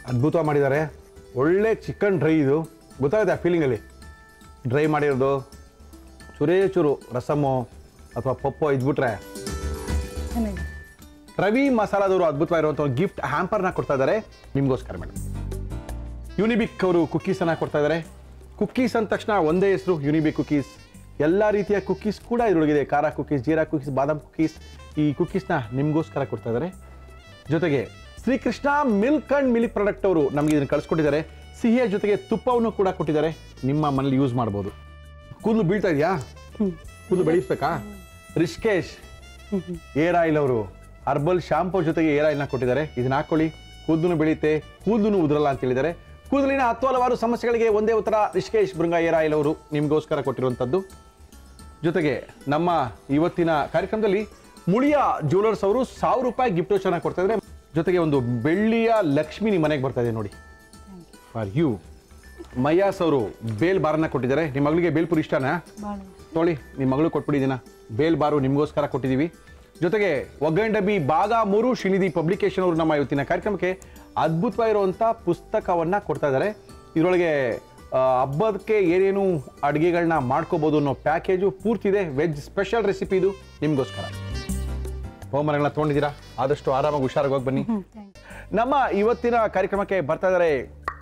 ಅದ್ಭುತ ಮಾಡಿದ್ದಾರೆ ಒಳ್ಳೆ ಚಿಕನ್ ಡ್ರೈ ಇದು ಗೊತ್ತಾಗುತ್ತೆ ಆ ಫೀಲಿಂಗಲ್ಲಿ ಡ್ರೈ ಮಾಡಿರೋದು ಚೂರೇ ಚೂರು ರಸಮ್ಮು ಅಥವಾ ಪಪ್ಪು ಇದ್ಬಿಟ್ರೆ ಚೆನ್ನಾಗಿ ರವಿ ಮಸಾಲಾದವರು ಅದ್ಭುತವಾಗಿರುವಂಥ ಒಂದು ಗಿಫ್ಟ್ ಹ್ಯಾಂಪರ್ನ ಕೊಡ್ತಾ ಇದ್ದಾರೆ ನಿಮಗೋಸ್ಕರ ಮೇಡಮ್ ಯುನಿಬಿಕ್ ಅವರು ಕುಕ್ಕೀಸನ್ನು ಕೊಡ್ತಾ ಇದ್ದಾರೆ ಕುಕ್ಕೀಸ್ ಅಂದ ತಕ್ಷಣ ಒಂದೇ ಹೆಸರು ಯುನಿಬಿಕ್ ಕುಕ್ಕೀಸ್ ಎಲ್ಲ ರೀತಿಯ ಕುಕ್ಕೀಸ್ ಕೂಡ ಇದರೊಳಗಿದೆ ಖಾರ ಕುಕ್ಕೀಸ್ ಜೀರಾ ಕುಕ್ಕೀಸ್ ಬಾದಾಮ್ ಕುಕ್ಕೀಸ್ ಈ ಕುಕ್ಕೀಸ್ನ ನಿಮಗೋಸ್ಕರ ಕೊಡ್ತಾ ಇದ್ದಾರೆ ಜೊತೆಗೆ Srikrishna milk and milk product ಅವರು ನಮಗೆ ಇದನ್ನು ಕಳಿಸ್ಕೊಟ್ಟಿದ್ದಾರೆ ಸಿಹಿಯ ಜೊತೆಗೆ ತುಪ್ಪವನ್ನು ಕೂಡ ಕೊಟ್ಟಿದ್ದಾರೆ ನಿಮ್ಮ ಮನೇಲಿ ಯೂಸ್ ಮಾಡ್ಬೋದು ಕೂದಲು ಬೀಳ್ತಾ ಇದೆಯಾ ಕೂದಲು ಬೆಳೆಸ್ಬೇಕಾ ರಿಷ್ಕೇಶ್ ಏರ್ ಆಯಿಲ್ ಅವರು ಹರ್ಬಲ್ ಶಾಂಪೂ ಜೊತೆಗೆ ಏರ್ ಆಯಿಲ್ನ ಕೊಟ್ಟಿದ್ದಾರೆ ಇದನ್ನ ಹಾಕೊಳ್ಳಿ ಕೂದಲು ಬೆಳೆಯುತ್ತೆ ಕೂದಲು ಉದುರಲ್ಲ ಅಂತ ಹೇಳಿದ್ದಾರೆ ಕೂದಲಿನ ಹತ್ತು ಹಲವಾರು ಸಮಸ್ಯೆಗಳಿಗೆ ಒಂದೇ ಉತ್ತರ ರಿಷ್ಕೇಶ್ ಬೃಂಗ ಏರ್ ಆಯಿಲ್ ಅವರು ನಿಮಗೋಸ್ಕರ ಕೊಟ್ಟಿರುವಂಥದ್ದು ಜೊತೆಗೆ ನಮ್ಮ ಇವತ್ತಿನ ಕಾರ್ಯಕ್ರಮದಲ್ಲಿ ಮುಳಿಯ ಜ್ಯುವೆಲರ್ಸ್ ಅವರು ಸಾವಿರ ರೂಪಾಯಿ ಗಿಫ್ಟ್ ವೋಚರ್ನ ಕೊಡ್ತಾ ಇದ್ದಾರೆ ಜೊತೆಗೆ ಒಂದು ಬೆಳ್ಳಿಯ ಲಕ್ಷ್ಮಿ ನಿಮ್ಮ ಮನೆಗೆ ಬರ್ತಾ ಇದೆ ನೋಡಿ ಫಾರ್ ಯು ಮಯಾಸ್ ಅವರು ಬೇಲ್ ಬಾರನ್ನ ಕೊಟ್ಟಿದ್ದಾರೆ ನಿಮ್ಮ ಮಗಳಿಗೆ ಬೇಲ್ಪುರಿ ಇಷ್ಟನಾ ಭಾಳ ತೊಳಿ ನಿಮ್ಮ ಮಗಳು ಕೊಟ್ಬಿಟ್ಟಿದ್ದೀನ ಬೇಲ್ ಬಾರು ನಿಮಗೋಸ್ಕರ ಕೊಟ್ಟಿದ್ದೀವಿ ಜೊತೆಗೆ ಒಗ್ಗರಣೆ ಡಬ್ಬಿ ಭಾಗ ಮೂರು ಶ್ರೀನಿಧಿ ಪಬ್ಲಿಕೇಶನ್ ಅವರು ನಮ್ಮ ಇವತ್ತಿನ ಕಾರ್ಯಕ್ರಮಕ್ಕೆ ಅದ್ಭುತವಾಗಿರುವಂಥ ಪುಸ್ತಕವನ್ನು ಕೊಡ್ತಾ ಇದ್ದಾರೆ ಇದರೊಳಗೆ ಆ, ಹಬ್ಬಕ್ಕೆ ಏನೇನು ಅಡುಗೆಗಳನ್ನ ಮಾಡ್ಕೋಬೋದು ಅನ್ನೋ ಪ್ಯಾಕೇಜು ಪೂರ್ತಿ ಇದೆ ವೆಜ್ ಸ್ಪೆಷಲ್ ರೆಸಿಪಿ ಇದು ನಿಮಗೋಸ್ಕರ ಬಹುಮಾನಗಳನ್ನ ತೊಗೊಂಡಿದ್ದೀರಾ ಆದಷ್ಟು ಆರಾಮಾಗಿ ಹುಷಾರಾಗಿ ಹೋಗಿ ಬನ್ನಿ ಥ್ಯಾಂಕ್ ನಮ್ಮ ಇವತ್ತಿನ ಕಾರ್ಯಕ್ರಮಕ್ಕೆ ಬರ್ತಾ ಇದ್ದಾರೆ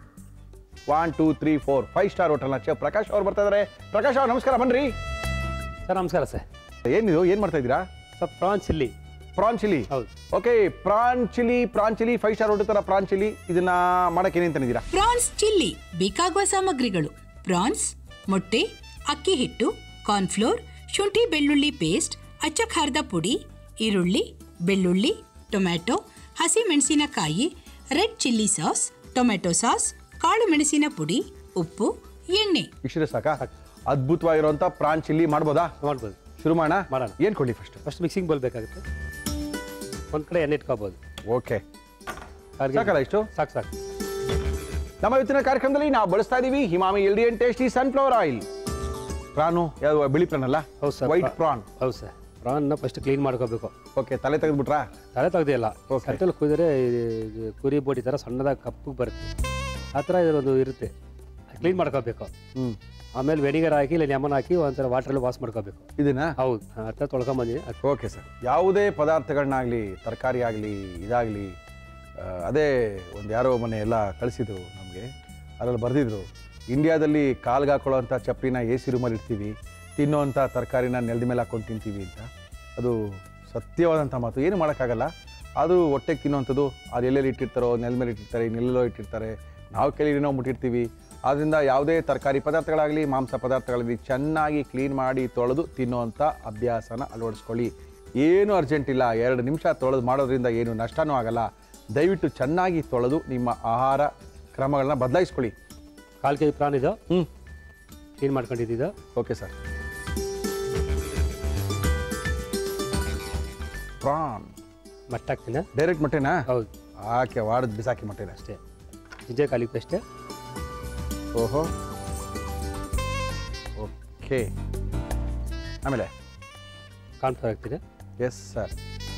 one two three four five star ಹೋಟೆಲ್ನ ಚೆಫ್ ಪ್ರಕಾಶ್ ಅವ್ರು ಬರ್ತಾ ಇದ್ದಾರೆ ಪ್ರಕಾಶ್ ಅವ್ರು ನಮಸ್ಕಾರ ಬನ್ರಿ ಸರ್ ನಮಸ್ಕಾರ ಸರ್ ಏನಿದು ಏನ್ ಮಾಡ್ತಾ ಇದ್ದೀರಾ sir prawn chilli prawn chilli ಹೌದು okay prawn chilli prawn chilli five star hotel ತರ ಪ್ರಾನ್ ಚಿಲಿ ಇದನ್ನ ಮಾಡಕ್ಕೆ ಏನೇನ್ ತಂದಿದ್ದೀರಾ ಪ್ರಾನ್ಸ್ ಚಿಲ್ಲಿ ಬೇಕಾಗುವ ಸಾಮಗ್ರಿಗಳು ಪ್ರಾನ್ಸ್ ಮೊಟ್ಟೆ ಅಕ್ಕಿ ಹಿಟ್ಟು ಕಾರ್ನ್ಫ್ಲೋರ್ ಶುಂಠಿ ಬೆಳ್ಳುಳ್ಳಿ ಪೇಸ್ಟ್ ಅಚ್ಚ ಖಾರದ ಪುಡಿ ಈರುಳ್ಳಿ ಬೆಳ್ಳುಳ್ಳಿ ಟೊಮ್ಯಾಟೊ ಹಸಿ ಮೆಣಸಿನಕಾಯಿ red chilli sauce tomato sauce ಕಾಳು ಮೆಣಸಿನ ಪುಡಿ ಉಪ್ಪು ಎಣ್ಣೆ ಇಷ್ಟೇ ಸಾಕಾ ಅದ್ಭುತವಾಗಿರುವಂತ ಪ್ರಾನ್ ಚಿಲ್ಲಿ ಮಾಡ್ಬೋದಾ ಮಾಡ್ಬೋದು ಶುರು ಮಾಡೋಣ ಮಾಡೋಣ. ಏನ್ ಕೊಡ್ಲಿ ಫಸ್ಟ್ ಫಸ್ಟ್ ಮಿಕ್ಸಿಂಗ್ ಬೌಲ್ ಬೇಕಾಗುತ್ತೆ ಒಂದು ಕಡೆ ಎಣ್ಣೆ ಇಟ್ಕೋಬೋದು ಓಕೆ ಅವ್ರಿಗೆ- ಸಾಕಲ್ಲ ಇಷ್ಟು ಸಾಕು ಸಾಕು ನಮ್ಮ ಇವತ್ತಿನ ಕಾರ್ಯಕ್ರಮದಲ್ಲಿ ನಾವು ಬಳಸ್ತಾ ಇದೀವಿ Emami healthy and tasty sunflower oil prawn ಯಾವ್ದು ಬಿಳಿ ಪ್ರಾನ್ ಅಲ್ಲ ಹೌದು ಸರ್ ವೈಟ್ ಪ್ರಾನ್ ಹೌದು ಸರ್ ಪ್ರಾನ್ನ ಫಸ್ಟ್ ಕ್ಲೀನ್ ಮಾಡ್ಕೋಬೇಕು ಓಕೆ ತಲೆ ತೆಗೆದ್ಬಿಟ್ರಾ ತಲೆ ತೆಗ್ದಿಲ್ಲ Okay. ಸಟ್ಟಲ್ಲಿ ಕುಯ್ದರೆ ಇದು ಕುರಿ ಬೋಟಿ ಥರ ಸಣ್ಣದಾಗಿ ಕಪ್ಪು ಬರುತ್ತೆ ಆ ಥರ ಇದರೊಂದು ಇರುತ್ತೆ ಕ್ಲೀನ್ ಮಾಡ್ಕೋಬೇಕು ಹ್ಮ್ ಆಮೇಲೆ ವೆನಿಗರ್ ಹಾಕಿ ಇಲ್ಲ ಲೆಮನ್ ಹಾಕಿ ಒಂಥರ ವಾಟ್ರಲ್ಲಿ ವಾಶ್ ಮಾಡ್ಕೋಬೇಕು ಇದನ್ನ ಹೌದು ಆ ಥರ ತೊಳ್ಕೊಂಬಂದಿನಿ ಓಕೆ ಸರ್ ಯಾವುದೇ ಪದಾರ್ಥಗಳನ್ನಾಗಲಿ ತರಕಾರಿ ಆಗಲಿ ಇದಾಗಲಿ ಅದೇ ಒಂದು ಯಾರೋ ಮನೆ ಎಲ್ಲ ಕಳಿಸಿದ್ರು ನಮಗೆ ಅದರಲ್ಲಿ ಬರೆದಿದ್ರು ಇಂಡಿಯಾದಲ್ಲಿ ಕಾಲ್ಗೆ ಹಾಕೊಳ್ಳೋವಂಥ ಚಪ್ಪಲಿನ ಎ ಸಿ ರೂಮಲ್ಲಿ ಇಡ್ತೀವಿ ತಿನ್ನೋವಂಥ ತರಕಾರಿನ ನೆಲದ ಮೇಲೆ ಹಾಕೊಂಡು ತಿಂತೀವಿ ಅಂತ ಅದು ಸತ್ಯವಾದಂಥ ಮಾತು ಏನು ಮಾಡೋಕ್ಕಾಗಲ್ಲ ಅದು ಹೊಟ್ಟೆಗೆ ತಿನ್ನೋವಂಥದ್ದು ಅದು ಎಲ್ಲೆಲ್ಲಿ ಇಟ್ಟಿರ್ತಾರೋ ನೆಲದ ಮೇಲೆ ಇಟ್ಟಿರ್ತಾರೆ ಇನ್ನೆಲ್ಲೋ ಇಟ್ಟಿರ್ತಾರೆ ನಾವು ಕೆಲವು ಮುಟ್ಟಿರ್ತೀವಿ ಆದ್ದರಿಂದ ಯಾವುದೇ ತರಕಾರಿ ಪದಾರ್ಥಗಳಾಗಲಿ ಮಾಂಸ ಪದಾರ್ಥಗಳಾಗಲಿ ಚೆನ್ನಾಗಿ ಕ್ಲೀನ್ ಮಾಡಿ ತೊಳೆದು ತಿನ್ನುವಂಥ ಅಭ್ಯಾಸನ ಅಳವಡಿಸ್ಕೊಳ್ಳಿ ಏನು ಅರ್ಜೆಂಟ್ ಇಲ್ಲ ಎರಡು ನಿಮಿಷ ತೊಳೆದು ಮಾಡೋದ್ರಿಂದ ಏನು ನಷ್ಟನೂ ಆಗಲ್ಲ ದಯವಿಟ್ಟು ಚೆನ್ನಾಗಿ ತೊಳೆದು ನಿಮ್ಮ ಆಹಾರ ಕ್ರಮಗಳನ್ನ ಬದಲಾಯಿಸ್ಕೊಳ್ಳಿ ಕಾಲು ಕೆ ಜಿ ಪ್ರಾನ್ ಇದು ಹ್ಞೂ ಕ್ಲೀನ್ ಮಾಡ್ಕೊಂಡಿದ್ದು ಓಕೆ ಸರ್ ಪ್ರಾನ್ ಮಟ್ಟ ಹಾಕ್ತೀನಿ ಡೈರೆಕ್ಟ್ ಮೊಟ್ಟೆನಾ ಹೌದು ಆಕೆ ವಾಡದ್ ಬಿಸಾಕಿ ಮೊಟ್ಟೆನ ಅಷ್ಟೇ ಜಿಂಜರ್ ಕಾಲಿ ಪೇಸ್ಟೆ ಓಹೋ ಓಕೆ ಆಮೇಲೆ ಕಾರ್ನ್ಫ್ಲವರ್ ಹಾಕ್ತೀನಿ ಎಸ್ ಸರ್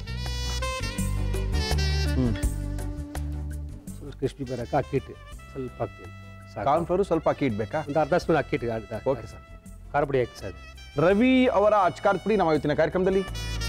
ಹ್ಞೂ ಸ್ವಲ್ಪ ಕ್ರಿಸ್ಪಿ ಬರೋಕೆ ಅಕ್ಕಿ ಹಿಟ್ಟು ಸ್ವಲ್ಪ ಹಾಕ್ತೀನಿ ಸಾಕು ಕಾರ್ನ್ಫ್ಲವರು ಸ್ವಲ್ಪ ಅಕ್ಕಿ ಇಡಬೇಕಾ ಒಂದು ಅರ್ಧ ಸ್ಪೂನ್ ಅಕ್ಕಿ ಹಿಟ್ಟು ಅರ್ಧ ಓಕೆ ಸರ್ ಖಾರ ಪುಡಿ ಹಾಕಿ ಸರ್ ರವಿ ಅವರ ಅಚ್ಕಾರ್ ಪುಡಿ ನಮ್ಮ ಇವತ್ತಿನ ಕಾರ್ಯಕ್ರಮದಲ್ಲಿ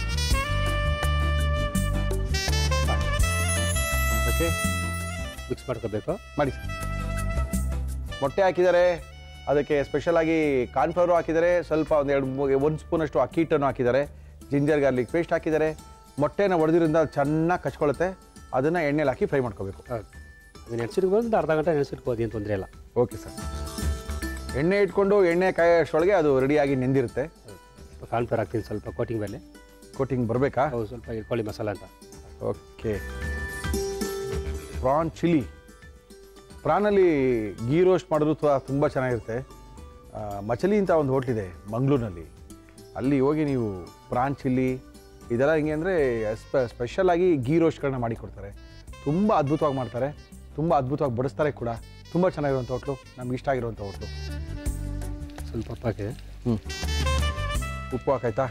ಓಕೆ ಮಿಕ್ಸ್ ಮಾಡ್ಕೋಬೇಕು ಮಾಡಿ ಸರ್ ಮೊಟ್ಟೆ ಹಾಕಿದ್ದಾರೆ ಅದಕ್ಕೆ ಸ್ಪೆಷಲ್ ಆಗಿ ಕಾರ್ನ್ಫ್ಲವರು ಹಾಕಿದ್ದಾರೆ ಸ್ವಲ್ಪ ಒಂದು ಎರಡು ಒಂದು ಸ್ಪೂನಷ್ಟು ಅಕ್ಕಿ ಹಿಟ್ಟನ್ನು ಹಾಕಿದ್ದಾರೆ ಜಿಂಜರ್ ಗಾರ್ಲಿಕ್ ಪೇಸ್ಟ್ ಹಾಕಿದ್ದಾರೆ ಮೊಟ್ಟೆನ ಒಡೆದಿರಿಂದ ಚೆನ್ನಾಗಿ ಕಚ್ಕೊಳ್ಳುತ್ತೆ ಅದನ್ನು ಎಣ್ಣೆಲಿ ಹಾಕಿ ಫ್ರೈ ಮಾಡ್ಕೋಬೇಕು ಹೌದು ಅದು ನೆನೆಸಿಟ್ಬೋದು ಒಂದು ಅರ್ಧ ಗಂಟೆ ನೆನೆಸಿಟ್ಬೋದು ಏನು ತೊಂದರೆ ಇಲ್ಲ ಓಕೆ ಸರ್ ಎಣ್ಣೆ ಇಟ್ಕೊಂಡು ಎಣ್ಣೆ ಕಾಯೋಷ್ಟೊಳಗೆ ಅದು ರೆಡಿಯಾಗಿ ನೆಂದಿರುತ್ತೆ ಕಾರ್ನ್ಫ್ಲವರ್ ಹಾಕ್ತೀನಿ ಸ್ವಲ್ಪ ಕೋಟಿಂಗ್ ಮೇಲೆ ಕೋಟಿಂಗ್ ಬರಬೇಕಾ ಹೌದು ಸ್ವಲ್ಪ ಇಟ್ಕೊಳ್ಳಿ ಮಸಾಲ ಅಂತ ಓಕೆ ಪ್ರಾನ್ ಚಿಲ್ಲಿ ಪ್ರಾನಲ್ಲಿ ಗೀ ರೋಸ್ಟ್ ಮಾಡೋದು ತುಂಬ ಚೆನ್ನಾಗಿರುತ್ತೆ ಆ, ಮಚಲಿ ಅಂತ ಒಂದು ಹೋಟ್ಲಿದೆ ಮಂಗಳೂರಿನಲ್ಲಿ ಅಲ್ಲಿ ಹೋಗಿ ನೀವು ಪ್ರಾನ್ ಚಿಲ್ಲಿ ಇದೆಲ್ಲ ಹೆಂಗೆ ಅಂದರೆ ಸ್ಪೆ ಸ್ಪೆಷಲಾಗಿ ಗೀ ರೋಸ್ಟ್ಗಳನ್ನ ಮಾಡಿ ಕೊಡ್ತಾರೆ ತುಂಬ ಅದ್ಭುತವಾಗಿ ಮಾಡ್ತಾರೆ ತುಂಬ ಅದ್ಭುತವಾಗಿ ಬಡಿಸ್ತಾರೆ ಕೂಡ ತುಂಬ ಚೆನ್ನಾಗಿರುವಂಥ ಹೋಟ್ಲು ನಮ್ಗೆ ಇಷ್ಟ ಆಗಿರುವಂಥ ಹೋಟ್ಲು ಸ್ವಲ್ಪ ಉಪ್ಪು ಹಾಕಿದೆ ಹ್ಞೂ ಉಪ್ಪು ಹಾಕಾಯ್ತಾ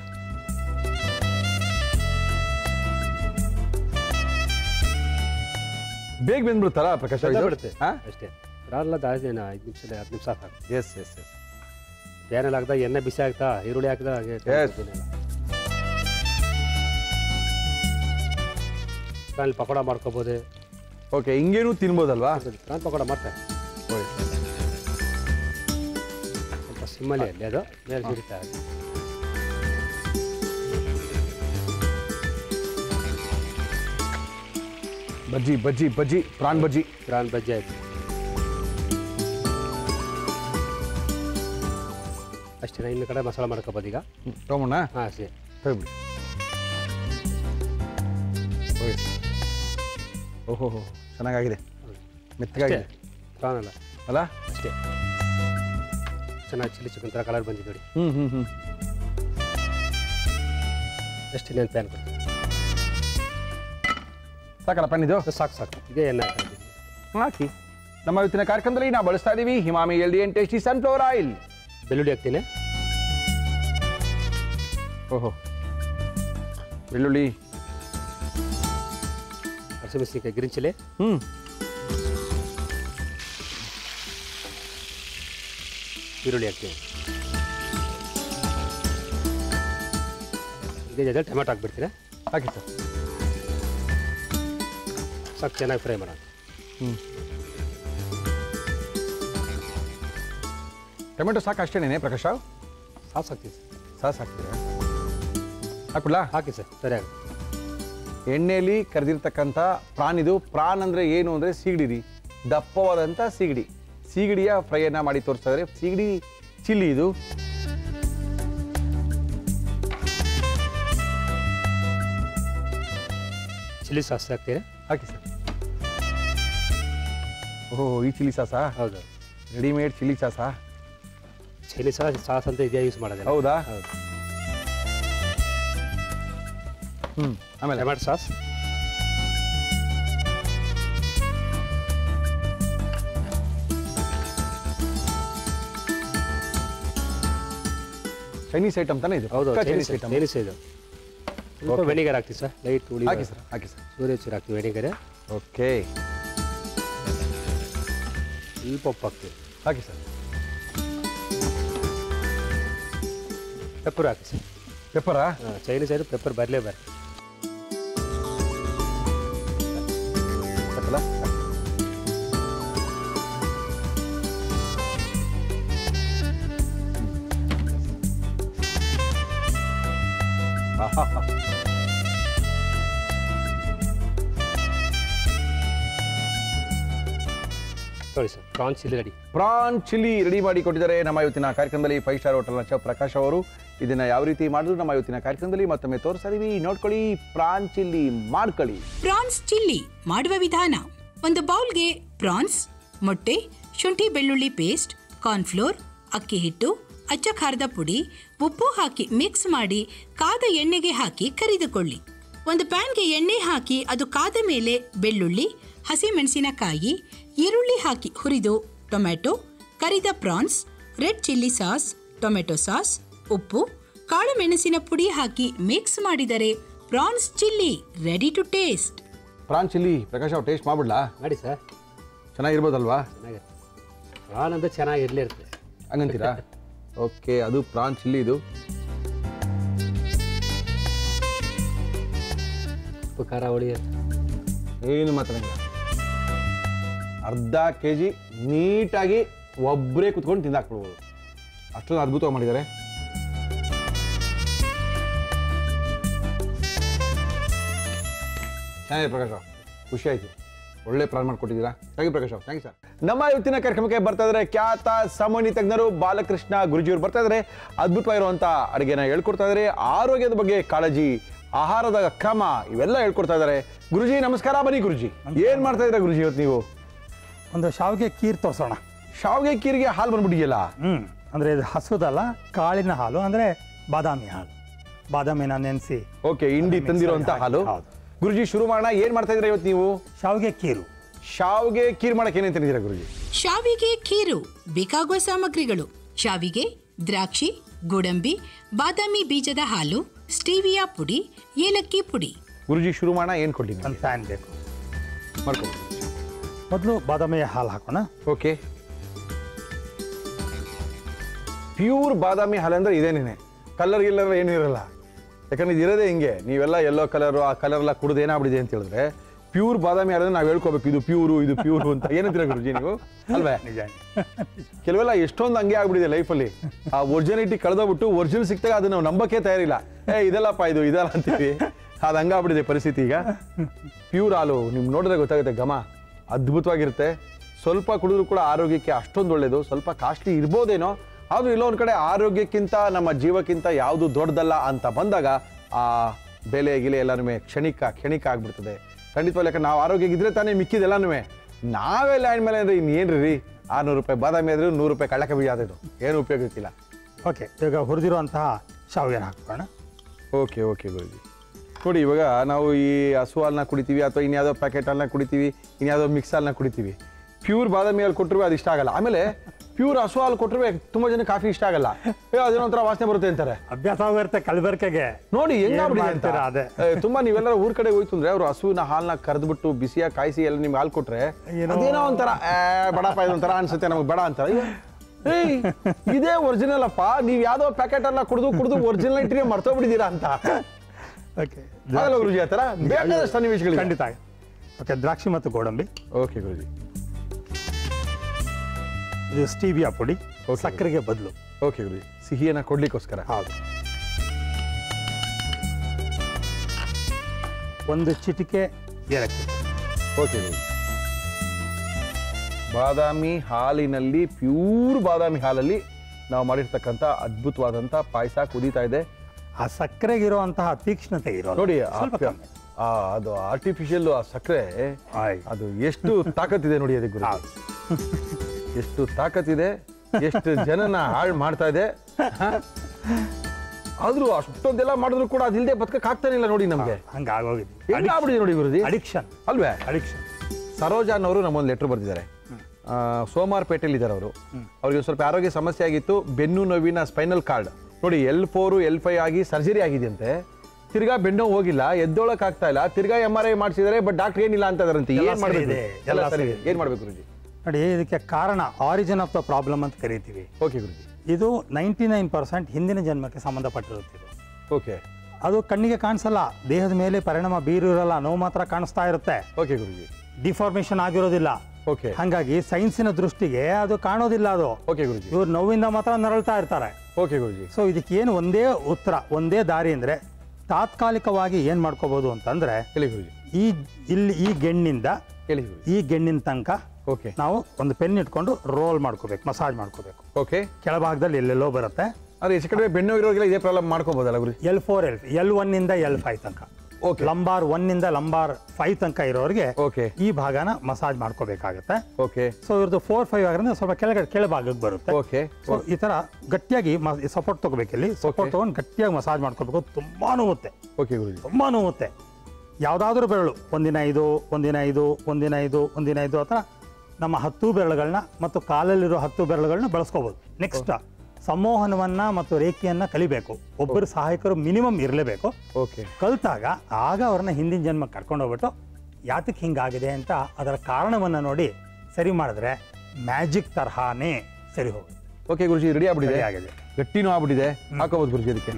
ಬೇಗ ಬಂದ್ಬಿಡ್ತಾರ ಪ್ರಕಾಶ್ ಬಿಡುತ್ತೆ ಅಷ್ಟೇ ರಾಲ್ಲ ಜಾಸ್ತಿ ಏನು ಐದು ನಿಮಿಷ ಹತ್ತು ನಿಮಿಷ ಸಾಕು ಎಸ್ ಎಸ್ ಎಸ್ ಏನೆಲ್ಲ ಹಾಕ್ದ ಎಣ್ಣೆ ಬಿಸಿ ಆಗ್ತಾ ಈರುಳ್ಳಿ ಹಾಕ್ದ ಹಾಗೆ Yes. ಪ್ರಾಣಿ ಪಕೋಡ ಮಾಡ್ಕೋಬೋದು ಓಕೆ ಹಿಂಗೇನು ತಿನ್ಬೋದಲ್ವಾ ಪ್ರಾಣಿ ಪಕೋಡ ಮಾಡ್ತಾರೆ ಸ್ವಲ್ಪ ಸಿಮ್ಮಲ್ಲಿ ಅಲ್ಲಿ ಅದು ಮೇಲೆ ಸಿಗುತ್ತೆ ಹಾಗೆ. ಬಜ್ಜಿ ಬಜ್ಜಿ ಬಜ್ಜಿ ಪ್ರಾನ್ ಬಜ್ಜಿ ಪ್ರಾನ್ ಬಜ್ಜಿ ಆಯ್ತು ಅಷ್ಟೇ ಇನ್ನು ಕಡೆ ಮಸಾಲ ಮಾಡ್ಕೋಬೋದು ಈಗ ತಗೊಂಡ ಹಾಂ ಸರಿ ಹೋಗ್ಬಿಡಿ ಹೋಗಿ ಓಹೋ ಹೋ ಚೆನ್ನಾಗಾಗಿದೆ ಅಷ್ಟೇ ಮೆತ್ತಗಾಗಿದೆ ಪ್ರಾನ್ ಅಲ್ಲ ಅಲ್ಲ ಅಷ್ಟೇ ಚೆನ್ನಾಗಿ ಚಿಲ್ಲಿ ಚಿಕನ್ ಥರ ಕಲರ್ ಬಂದಿದೆ ನೋಡಿ ಹ್ಞೂ ಹ್ಞೂ ಹ್ಞೂ ಅಷ್ಟೇ ಇನ್ನೇನು ಪ್ಯಾನ್ ಕೊಡ್ತೀನಿ ಸಾಕಲ್ಲ ಪೆನ್ ಇದು ಸಾಕು ಸಾಕು ಇದೇ ಎಣ್ಣೆ ಹಾಕಿದ್ದೀನಿ ಹಾಕಿ ನಮ್ಮ ಇವತ್ತಿನ ಕಾರ್ಯಕ್ರಮದಲ್ಲಿ ನಾವು ಬಳಸ್ತಾ ಇದ್ದೀವಿ Emami healthy and tasty sunflower oil ಬೆಳ್ಳುಳ್ಳಿ ಹಾಕ್ತೀನಿ ಓಹೋ ಬೆಳ್ಳುಳ್ಳಿ ಹಸಿಮೆಣಸಿನ್ಕಾಯಿ ಗ್ರೀನ್ ಚಿಲ್ಲಿ ಹ್ಞೂ ಈರುಳ್ಳಿ ಹಾಕ್ತೀನಿ ಇದೇ ಜೊತೆ ಟೊಮೆಟೊ ಹಾಕ್ಬಿಡ್ತೀನಿ ಹಾಕಿ ಸರ್ ಸಾಕು ಚೆನ್ನಾಗಿ ಫ್ರೈ ಮಾಡೋಣ ಹ್ಞೂ ಟೊಮೆಟೊ ಸಾಕು ಅಷ್ಟೇನೇನೆ ಪ್ರಕಾಶ್ ರಾವ್ ಸಾಸ್ ಹಾಕ್ತೀನಿ ಸರ್ ಸಾಸ್ ಹಾಕ್ತೀರಾ ಹಾಕ್ಬಿಡ್ಲಾ ಹಾಕಿ ಸರ್ ಸರಿಯಾಗಿ ಎಣ್ಣೆಯಲ್ಲಿ ಕರೆದಿರ್ತಕ್ಕಂಥ ಪ್ರಾನ್ ಇದು ಪ್ರಾನ್ ಅಂದರೆ ಏನು ಅಂದರೆ ಸೀಗಡಿ ದಪ್ಪವಾದಂಥ ಸೀಗಡಿ ಸೀಗಡಿಯ ಫ್ರೈಯನ್ನು ಮಾಡಿ ತೋರಿಸ್ತಾ ಇದ್ದಾರೆ ಸೀಗಡಿ ಚಿಲ್ಲಿ ಇದು ಚಿಲ್ಲಿ ಸಾಸ್ ಹಾಕ್ತೀನಿ ಹಾಕಿ ಸರ್ ಓಹೋ ಈ ಚಿಲ್ಲಿ ಸಾಸಾ ಹೌದು ರೆಡಿಮೇಡ್ ಚಿಲ್ಲಿ ಸಾಸಾ ಚೈನೀಸ್ ಸಾಸ್ ಸಾಸ್ ಅಂತ ಇದೇ ಯೂಸ್ ಮಾಡೋದಿಲ್ಲ ಹೌದಾ ಹೌದು ಹ್ಞೂ ಆಮೇಲೆ ಟೊಮೆಟೊ ಸಾಸ್ ಚೈನೀಸ್ ಐಟಮ್ ತಾನೇ ಇದು ಹೌದು ಪಕ್ಕಾ ಚೈನೀಸ್ ಚೈನೀಸ್ ಐಟಮ್ ಚೈನೀಸ್ ಇದು ಸ್ವಲ್ಪ Okay. ವೆನಿಗರ್ ಹಾಕ್ತೀವಿ ಸರ್ ಲೈಟ್ ಹುಳಿ ಹಾಕಿ ಸರ್ ಹಾಕಿ ಸರ್ ಸೂರ್ಯ ಚೂರು ಹಾಕ್ತೀವಿ ವೆನಿಗರ್ ಓಕೆ ಸ್ವಲ್ಪ ಉಪ್ಪು ಹಾಕ್ತೀವಿ ಹಾಕಿ ಸರ್ ಪೆಪ್ಪರ್ ಹಾಕಿ ಸರ್ ಪೆಪ್ಪರಾ ಚೈನೀಸ್ ಆಯಿತು ಪೆಪ್ಪರ್ ಬರಲೇಬಾರ್ದು ಸಾಕಲ್ಲ ಆಹಾಹಾ. ನೋಡಿ sir prawn chilli ready prawn chilli ready ಮಾಡಿ ಕೊಟ್ಟಿದ್ದಾರೆ ನಮ್ಮ ಇವತ್ತಿನ ಕಾರ್ಯಕ್ರಮದಲ್ಲಿ ಫೈವ್ ಸ್ಟಾರ್ ಹೋಟೆಲ್ನ ಚೆಫ್ ಪ್ರಕಾಶ್ ಅವರು ಇದನ್ನ ಯಾವ ರೀತಿ ಮಾಡಿದ್ರು ನಮ್ಮ ಇವತ್ತಿನ ಕಾರ್ಯಕ್ರಮದಲ್ಲಿ ಮತ್ತೊಮ್ಮೆ ತೋರಿಸ್ತಾ ಇದೀವಿ ನೋಡ್ಕೊಳ್ಳಿ ಪ್ರಾನ್ ಚಿಲ್ಲಿ ಮಾಡ್ಕೊಳ್ಳಿ ಪ್ರಾನ್ಸ್ ಚಿಲ್ಲಿ ಮಾಡುವ ವಿಧಾನ ಒಂದು ಬೌಲ್ಗೆ ಪ್ರಾನ್ಸ್ ಮೊಟ್ಟೆ ಶುಂಠಿ ಬೆಳ್ಳುಳ್ಳಿ ಪೇಸ್ಟ್ ಕಾರ್ನ್ಫ್ಲೋರ್ ಅಕ್ಕಿ ಹಿಟ್ಟು ಅಚ್ಚ ಖಾರದ ಪುಡಿ ಉಪ್ಪು ಹಾಕಿ ಮಿಕ್ಸ್ ಮಾಡಿ ಕಾದ ಎಣ್ಣೆಗೆ ಹಾಕಿ ಕರಿದುಕೊಳ್ಳಿ ಒಂದು ಪ್ಯಾನ್ಗೆ ಎಣ್ಣೆ ಹಾಕಿ ಅದು ಕಾದ ಮೇಲೆ ಬೆಳ್ಳುಳ್ಳಿ ಹಸಿಮೆಣಸಿನಕಾಯಿ ಈರುಳ್ಳಿ ಹಾಕಿ ಹುರಿದು ಟೊಮ್ಯಾಟೊ ಕರಿದ prawns red chilli sauce tomato sauce ಉಪ್ಪು ಕಾಳು ಮೆಣಸಿನ ಪುಡಿ ಹಾಕಿ ಮಿಕ್ಸ್ ಮಾಡಿದರೆ prawns chilli ready to taste prawn chilli Prakash ಅವ್ರು ಟೇಸ್ಟ್ ಮಾಡ್ಬಿಡ್ಲಾ ಮಾಡಿ ಸರ್ ಚೆನ್ನಾಗಿರ್ಬೋದಲ್ವಾ ಚೆನ್ನಾಗಿರುತ್ತೆ ಪ್ರಾನ್ ಅಂತ ಚೆನ್ನಾಗಿರ್ಲೇ ಇರುತ್ತೆ ಹಂಗಂತೀರಾ ಓಕೆ ಅದು ಪ್ರಾನ್ ಚಿಲ್ಲಿ ಇದು ಉಪ್ಪು ಖಾರ ಹುಳಿ ಏನು ಮಾತಾಡಂಗಿಲ್ಲ ಅರ್ಧ ಕೆ ಜಿ ನೀಟಾಗಿ ಒಬ್ಬರೇ ಕುತ್ಕೊಂಡು ತಿಂದಾಕ್ಬಿಡ್ಬೋದು ಅಷ್ಟೊಂದು ಅದ್ಭುತವಾಗಿ ಮಾಡಿದ್ದಾರೆ ಚೆನ್ನಾಗಿದೆ ಪ್ರಕಾಶ್ ರಾವ್ ಖುಷಿ ಆಯಿತು ಒಳ್ಳೆ ಪ್ಲಾನ್ ಮಾಡ್ಕೊಟ್ಟಿದ್ದೀರಾ thank you Prakash Rao thank you sir ನಮ್ಮ ಇವತ್ತಿನ ಕಾರ್ಯಕ್ರಮಕ್ಕೆ ಬರ್ತಾ ಇದ್ದಾರೆ ಖ್ಯಾತ ಸಾಮಾನ್ಯ ತಜ್ಞರು ಬಾಲಕೃಷ್ಣ ಗುರುಜಿಯವರು ಬರ್ತಾ ಇದ್ದಾರೆ ಅದ್ಭುತವಾಗಿರುವಂಥ ಅಡುಗೆನ ಹೇಳ್ಕೊಡ್ತಾ ಇದ್ದಾರೆ ಆರೋಗ್ಯದ ಬಗ್ಗೆ ಕಾಳಜಿ ಆಹಾರದ ಕ್ರಮ ಇವೆಲ್ಲ ಹೇಳ್ಕೊಡ್ತಾ ಇದ್ದಾರೆ ಗುರುಜಿ ನಮಸ್ಕಾರ ಬನ್ನಿ ಗುರುಜಿ ಏನ್ ಮಾಡ್ತಾ ಇದ್ದೀರಾ ಗುರುಜಿ ಇವತ್ತು ನೀವು ಒಂದು ಶಾವಿಗೆ ಕೀರ್ ತೋರಿಸೋಣ ಶಾವಿಗೆ ಕೀರಿಗೆ ಹಾಲು ಬಂದ್ಬಿಟ್ಟಿದೆಯಲ್ಲ ಹ್ಮ್ ಅಂದ್ರೆ ಇದು ಹಸುದಲ್ಲ ಕಾಳಿನ ಹಾಲು ಅಂದ್ರೆ ಬಾದಾಮಿ ಹಾಲು ಬಾದಾಮಿನ ನೆನೆಸಿ ಓಕೆ ಇಂಡಿ ತಂದಿರುವಂತ ಹಾಲು ಹೌದು. ಗುರುಜಿ ಶುರು ಮಾಡೋಣ ಏನ್ ಮಾಡ್ತಾ ಇದ್ದೀರಾ ಇವತ್ತು ನೀವು ಶಾವಿಗೆ ಕೀರು ಶಾವಿಗೆ ಕೀರ್ ಮಾಡಕ್ಕೆ ಏನೇನು ತಂದಿದ್ದೀರಾ ಗುರುಜಿ ಶಾವಿಗೆ ಖೀರು ಬೇಕಾಗುವ ಸಾಮಗ್ರಿಗಳು ಶಾವಿಗೆ ದ್ರಾಕ್ಷಿ ಗೋಡಂಬಿ ಬಾದಾಮಿ ಬೀಜದ ಹಾಲು ಸ್ಟೀವಿಯಾ ಪುಡಿ ಏಲಕ್ಕಿ ಪುಡಿ ಗುರುಜಿ ಶುರು ಮಾಡೋಣ ಏನ್ ಕೊಡ್ಲಿ ಒಂದು ಫ್ಯಾನ್ ಬೇಕು ಮಾಡ್ಕೊಂಡು ಮೊದಲು ಬಾದಾಮಿಯ ಹಾಲು ಹಾಕೋಣ ಓಕೆ ಪ್ಯೂರ್ ಬಾದಾಮಿ ಹಾಲು ಅಂದ್ರೆ ಇದೇನೇನೆ ಕಲರ್ ಗಿಲ್ಲರ್ ಏನೂ ಇರಲ್ಲ ಯಾಕಂದ್ರೆ ಇದು ಇರೋದೇ ಹಿಂಗೆ ನೀವೆಲ್ಲ ಎಲ್ಲೋ ಕಲರು ಆ ಕಲರ್ ಎಲ್ಲ ಕುಡ್ದು ಏನಾಗ್ಬಿಡಿದೆ ಅಂತ ಹೇಳಿದ್ರೆ ಪ್ಯೂರ್ ಬಾದಾಮಿ ಹಾಲು ನಾವು ಹೇಳ್ಕೋಬೇಕು ಇದು ಪ್ಯೂರು ಇದು ಪ್ಯೂರು ಅಂತ ಏನಂತೀರ ಗುರುಜಿ ನೀವು ಅಲ್ವೇ ನಿಜ ಕೆಲವೆಲ್ಲ ಎಷ್ಟೊಂದು ಹಂಗೆ ಆಗ್ಬಿಟ್ಟಿದೆ ಲೈಫಲ್ಲಿ ಆ ಒರಿಜಿನಿಟಿ ಕಳೆದೋಗ್ಬಿಟ್ಟು ಒರಿಜಿನಲ್ ಸಿಕ್ತಾಗ ಅದನ್ನ ನಾವು ನಂಬಕ್ಕೆ ತಯಾರಿಲ್ಲ ಏ ಇದೆಲ್ಲಪ್ಪ ಇದು ಇದಲ್ಲ ಅಂತೀವಿ ಅದು ಹಂಗಾಗ್ಬಿಟ್ಟಿದೆ ಪರಿಸ್ಥಿತಿ ಈಗ ಪ್ಯೂರ್ ಹಾಲು ನಿಮ್ಗೆ ನೋಡಿದ್ರೆ ಗೊತ್ತಾಗುತ್ತೆ ಘಮ ಅದ್ಭುತವಾಗಿರುತ್ತೆ ಸ್ವಲ್ಪ ಕುಡಿದ್ರು ಕೂಡ ಆರೋಗ್ಯಕ್ಕೆ ಅಷ್ಟೊಂದು ಒಳ್ಳೇದು ಸ್ವಲ್ಪ ಕಾಸ್ಟ್ಲಿ ಇರ್ಬೋದೇನೋ ಆದ್ರೂ ಇಲ್ಲೊಂದ್ ಕಡೆ ಆರೋಗ್ಯಕ್ಕಿಂತ ನಮ್ಮ ಜೀವಕ್ಕಿಂತ ಯಾವುದು ದೊಡ್ಡದಲ್ಲ ಅಂತ ಬಂದಾಗ ಆ ಬೆಲೆ ಗಿಲೆ ಎಲ್ಲನೂ ಕ್ಷಣಿಕ ಕ್ಷಣಿಕ ಆಗ್ಬಿಡ್ತದೆ ಖಂಡಿತವಾಗಿ ಯಾಕಂದ್ರೆ ನಾವು ಆರೋಗ್ಯ ಇದ್ರೆ ತಾನೇ ಮಿಕ್ಕಿದೆಲ್ಲನೂ ನಾವೇ ಲ್ಯಾಂಡ್ ಮೇಲೆ ಅಂದ್ರೆ ಇನ್ನೇನ್ರಿ ರೀ ಆರ್ನೂರು ರೂಪಾಯಿ ಬಾದಾಮಿ ಆದ್ರೆ ನೂರು ರೂಪಾಯಿ ಕಳ್ಳಕ ಬೀಜ ಆದದ್ದು ಏನು ಉಪಯೋಗಕ್ಕಿಲ್ಲ ಓಕೆ ಈಗ ಹುರಿದಿರುವಂತಹ ಶಾವಿಗೆನ ಹಾಕೋಣ ಓಕೆ ಓಕೆ ಗುರುಜಿ ನೋಡಿ ಇವಾಗ ನಾವು ಈ ಹಸು ಹಾಲನ್ನ ಕುಡಿತೀವಿ ಅಥವಾ ಇನ್ಯಾವುದೋ ಪ್ಯಾಕೆಟ್ ಹಾಲನ್ನ ಕುಡಿತೀವಿ ಇನ್ಯಾವುದೋ ಮಿಕ್ಸ್ ಹಾಲನ್ನ ಕುಡಿತೀವಿ ಪ್ಯೂರ್ ಬಾದಾಮಿ ಹಾಲು ಕೊಟ್ಟರು ಅದು ಇಷ್ಟ ಆಗಲ್ಲ ಆಮೇಲೆ ಪ್ಯೂರ್ ಹಸು ಹಾಲು ಕೊಟ್ಟರು ತುಂಬ ಜನ ಕಾಫಿ ಇಷ್ಟ ಆಗಲ್ಲ ಏ ಅದೇನೋ ಒಂಥರ ವಾಸನೆ ಬರುತ್ತೆ ಅಂತಾರೆ ಅಭ್ಯಾಸ ಆಗಿರುತ್ತೆ ಕಲಬೆರಕೆಗೆ ನೋಡಿ ಏನ್ ಹೆಂಗಾಗ್ಬಿಟ್ಟಿದೆ ಅಂತ ಮಾಡ್ತೀರಾ ಅದೇ ಏ, ತುಂಬಾ ನೀವೆಲ್ಲರೂ ಊರ್ ಕಡೆ ಹೋಯ್ತು ಅಂದ್ರೆ ಅವ್ರು ಹಸುವಿನ ಹಾಲ್ನ ಕರೆದ್ಬಿಟ್ಟು ಬಿಸಿಯಾಗಿ ಕಾಯಿಸಿ ಎಲ್ಲ ನಿಮ್ಗೆ ಹಾಲು ಕೊಟ್ರೆ ಏನೋ- ಅದೇನೋ ಒಂಥರ ಏ, ಬಡಪ್ಪ ಇದೊಂಥರ ಅನ್ಸುತ್ತೆ ನಮಗೆ ಬೇಡ ಅಂತಾರೆ ಅಯ್ಯೋ, ಏಯ್ ಇದೇ ಒರಿಜಿನಲ್ ಅಪ್ಪ ನೀವ್ ಯಾವ್ದೋ ಪ್ಯಾಕೆಟ್ ಎಲ್ಲ ಕುಡಿದು ಕುಡಿದು ಒರಿಜಿನಲ್ ಇಟ್ಟಿಗೆ ಮರ್ತೋಗ್ಬಿಟ್ಟಿದ್ದೀರಾ ಅಂತ ಓಕೆ ಆಗಲ್ಲ ಗುರುಜಿ ಆ ಥರ ಬೇಕಾದಷ್ಟು ಸನ್ನಿವೇಶಗಳು ಖಂಡಿತ ಓಕೆ ದ್ರಾಕ್ಷಿ ಮತ್ತು ಗೋಡಂಬಿ ಓಕೆ ಗುರುಜಿ ಇದು ಸ್ಟೀವಿಯಾ ಪುಡಿ Okay. ಸಕ್ಕರೆಗೆ ಬದಲು ಓಕೆ ಗುರುಜಿ ಸಿಹಿಯನ್ನ ಕೊಡ್ಲಿಕ್ಕೋಸ್ಕರ ಹೌದು ಒಂದು ಚಿಟಿಕೆ ಏಲಕ್ಕಿ ಓಕೆ ಗುರುಜಿ ಬಾದಾಮಿ ಹಾಲಿನಲ್ಲಿ ಪ್ಯೂರ್ ಬಾದಾಮಿ ಹಾಲಲ್ಲಿ ನಾವು ಮಾಡಿರ್ತಕ್ಕಂಥ ಅದ್ಭುತವಾದಂಥ ಪಾಯಸ ಕುದೀತಾ ಇದೆ ಆ ಸಕ್ಕರೆಗಿರುವಂತಹ ತೀಕ್ಷ್ಣತೆ ಇರೋ ನೋಡಿ ಆ ಸ್ವಲ್ಪ ಪ್ಯ- ಕಮ್ಮಿ ಆ, ಅದು ಆರ್ಟಿಫಿಷಿಯಲ್ ಆ ಸಕ್ಕರೆ ಆಯ್. ಅದು ಎಷ್ಟು ತಾಕತ್ತಿದೆ ನೋಡಿ ಅದಕ್ಕೆ ಗುರು ಹೌದು. ಎಷ್ಟು ತಾಕತ್ತಿದೆ ಎಷ್ಟು ಜನನ ಹಾಳು ಮಾಡ್ತಾ ಇದೆ ಹ? ಆದ್ರೂ ಅಷ್ಟೊಂದೆಲ್ಲ ಮಾಡಿದ್ರು ಕೂಡ ಅದಿಲ್ಲದೆ ಬದುಕಕ್ ಆಗ್ತಾನೆ ಇಲ್ಲ ನೋಡಿ ನಮ್ಗೆ ಹಂಗೆ ಆಗೋಗಿದೆ ಹೆಂಗ್ ಆಗ್ಬಿಟ್ಟಿದೆ ನೋಡಿ ಗುರುಜಿ ಅಡಿಕ್ಷನ್ ಅಲ್ವೇ ಅಡಿಕ್ಷನ್ ಸರೋಜಾ ಅನ್ನೋರು ನಮ್ಮೊಂದು ಲೆಟರ್ ಬರೆದಿದ್ದಾರೆ ಸೋಮಾರ್ಪೇಟೆಯಲ್ಲಿ ಇದ್ದಾರೆ ಅವರು ಅವ್ರಿಗೆ ಸ್ವಲ್ಪ ಆರೋಗ್ಯ ಸಮಸ್ಯೆ ಆಗಿತ್ತು ಬೆನ್ನು ನೋವಿನ ಸ್ಪೈನಲ್ ಕಾರ್ಡ್ ನೋಡಿ ಎಲ್ ಫೋರು ಎಲ್ ಫೈ ಆಗಿ ಸರ್ಜರಿ ಆಗಿದೆಯಂತೆ ತಿರ್ಗಾ ಬೆನ್ನು ಹೋಗಿಲ್ಲ ಎದ್ದೋಳಕ್ ಆಗ್ತಾ ಇಲ್ಲ ತಿರ್ಗಾ ಎಂ ಆರ್ ಐ ಮಾಡಿಸಿದ್ದಾರೆ ಬಟ್ ಡಾಕ್ಟರ್ ಏನಿಲ್ಲ ಅಂತ ಅದರಂತೆ ಎಲ್ಲ ಏನ್ ಸರಿ ಮಾಡ್ಬೇಕು ಇದೆ, ಎಲ್ಲ ಎಲ್ಲ ಸರಿ ಸರಿ ಇದೆ. ಏನ್ ಮಾಡ್ಬೇಕು ಗುರುಜಿ ನೋಡಿ ಇದಕ್ಕೆ ಕಾರಣ ಆರಿಜಿನ್ ಆಫ್ ದ ಪ್ರಾಬ್ಲಮ್ ಅಂತ ಕರಿತೀವಿ ಓಕೆ ಗುರುಜಿ ಇದು ನೈಂಟಿ ನೈನ್ ಪರ್ಸೆಂಟ್ ಹಿಂದಿನ ಜನ್ಮಕ್ಕೆ ಸಂಬಂಧಪಟ್ಟಿರುತ್ತೆ ಇದು ಓಕೆ ಅದು ಕಣ್ಣಿಗೆ ಕಾಣಿಸಲ್ಲ ದೇಹದ ಮೇಲೆ ಪರಿಣಾಮ ಬೀರಿರಲ್ಲ ನೋವು ಮಾತ್ರ ಕಾಣಿಸ್ತಾ ಇರುತ್ತೆ ಓಕೆ ಗುರುಜಿ ಡಿಫಾರ್ಮೇಶನ್ ಆಗಿರೋದಿಲ್ಲ ಓಕೆ ಹಾಗಾಗಿ ಸೈನ್ಸಿನ ದೃಷ್ಟಿಗೆ ಅದು ಕಾಣೋದಿಲ್ಲ ಅದು ಓಕೆ ಗುರುಜಿ ಇವ್ರು ನೋವಿಂದ ಮಾತ್ರ ನರಳ್ತಾ ಇರ್ತಾರೆ ಓಕೆ ಗುರುಜಿ ಸೊ ಇದಕ್ಕೆ ಏನು ಒಂದೇ ಉತ್ತರ ಒಂದೇ ದಾರಿ ಅಂದರೆ ತಾತ್ಕಾಲಿಕವಾಗಿ ಏನು ಮಾಡ್ಕೋಬೋದು ಅಂತಂದರೆ ಹೇಳಿ ಗುರುಜಿ ಈ ಇಲ್ಲಿ ಈ ಗೆಣ್ಣಿಂದ ಹೇಳಿ ಗುರುಜಿ ಈ ಗೆಣ್ಣಿನ ತನಕ ಓಕೆ ನಾವು ಒಂದು ಪೆನ್ ಇಟ್ಕೊಂಡು ರೋಲ್ ಮಾಡ್ಕೋಬೇಕು ಮಸಾಜ್ ಮಾಡ್ಕೋಬೇಕು ಓಕೆ ಕೆಳಭಾಗದಲ್ಲಿ ಎಲ್ಲೆಲ್ಲೋ ಬರುತ್ತೆ ಅದೇ ಹೆಚ್ಚು ಕಡಿಮೆ ಬೆನ್ನು ಇರೋರಿಗೆಲ್ಲ ಇದೇ ಪ್ರಾಬ್ಲಮ್ ಮಾಡ್ಕೋಬೋದಲ್ಲ Guruji L four L L ಒನ್ನಿಂದ ಎಲ್ ಫೈವ್ ತನಕ ಓಕೆ ಲಂಬಾರ್ ಒನ್ನಿಂದ ಲಂಬಾರ್ ಫೈವ್ ತನಕ ಇರೋರಿಗೆ ಓಕೆ ಈ ಭಾಗನ ಮಸಾಜ್ ಮಾಡ್ಕೋಬೇಕಾಗತ್ತೆ ಓಕೆ ಸೊ ಇವ್ರದ್ದು ಫೋರ್ ಫೈವ್ ಆಗಿರೋದ್ರೆ ಸ್ವಲ್ಪ ಕೆಳಗಡೆ ಕೆಳಭಾಗಕ್ಕೆ ಬರುತ್ತೆ ಓಕೆ ಸೊ ಈ ತರ ಗಟ್ಟಿಯಾಗಿ ಸಪೋರ್ಟ್ ತಗೋಬೇಕು ಇಲ್ಲಿ ಸಪೋರ್ಟ್ ತಗೊಂಡು ಗಟ್ಟಿಯಾಗಿ ಮಸಾಜ್ ಮಾಡ್ಕೋಬೇಕು ತುಂಬಾ ನೋವುತ್ತೆ ಓಕೆ ಗುರುಜಿ ತುಂಬಾ ನೋವುತ್ತೆ ಯಾವುದಾದ್ರೂ ಬೆರಳು ಒಂದಿನ ಐದು ಒಂದಿನ ಐದು ಒಂದಿನ ಐದು ಒಂದಿನ ಐದು ಆ ಥರ ನಮ್ಮ ಹತ್ತು ಬೆರಳುಗಳನ್ನ ಮತ್ತು ಕಾಲಲ್ಲಿರೋ ಹತ್ತು ಬೆರಳುಗಳನ್ನ ಬಳಸ್ಕೋಬೋದು ನೆಕ್ಸ್ಟ್ ಸಂಮೋಹನವನ್ನ ಮತ್ತು ರೇಖೆಯನ್ನ ಕಲಿಬೇಕು ಒಬ್ಬರು ಸಹಾಯಕರು ಮಿನಿಮಮ್ ಇರಲೇಬೇಕು ಓಕೆ ಕಲ್ತಾಗ ಆಗ ಅವ್ರನ್ನ ಹಿಂದಿನ ಜನ್ಮ ಕರ್ಕೊಂಡು ಹೋಗ್ಬಿಟ್ಟು ಯಾತಕ್ಕೆ ಹಿಂಗಾಗಿದೆ ಅಂತ ಅದರ ಕಾರಣವನ್ನ ನೋಡಿ ಸರಿ ಮಾಡಿದ್ರೆ ಮ್ಯಾಜಿಕ್ ತರಹಾನೇ ಸರಿ ಹೋಗುತ್ತೆ ಓಕೆ ಗುರುಜಿ ರೆಡಿ ಆಗ್ಬಿಟ್ಟಿದೆ ಸರಿ ಆಗಿದೆ ಗಟ್ಟಿನೂ ಆಗ್ಬಿಟ್ಟಿದೆ ಹಾಕೋಬಹುದು ಗುರುಜಿ ಅದಕ್ಕೆ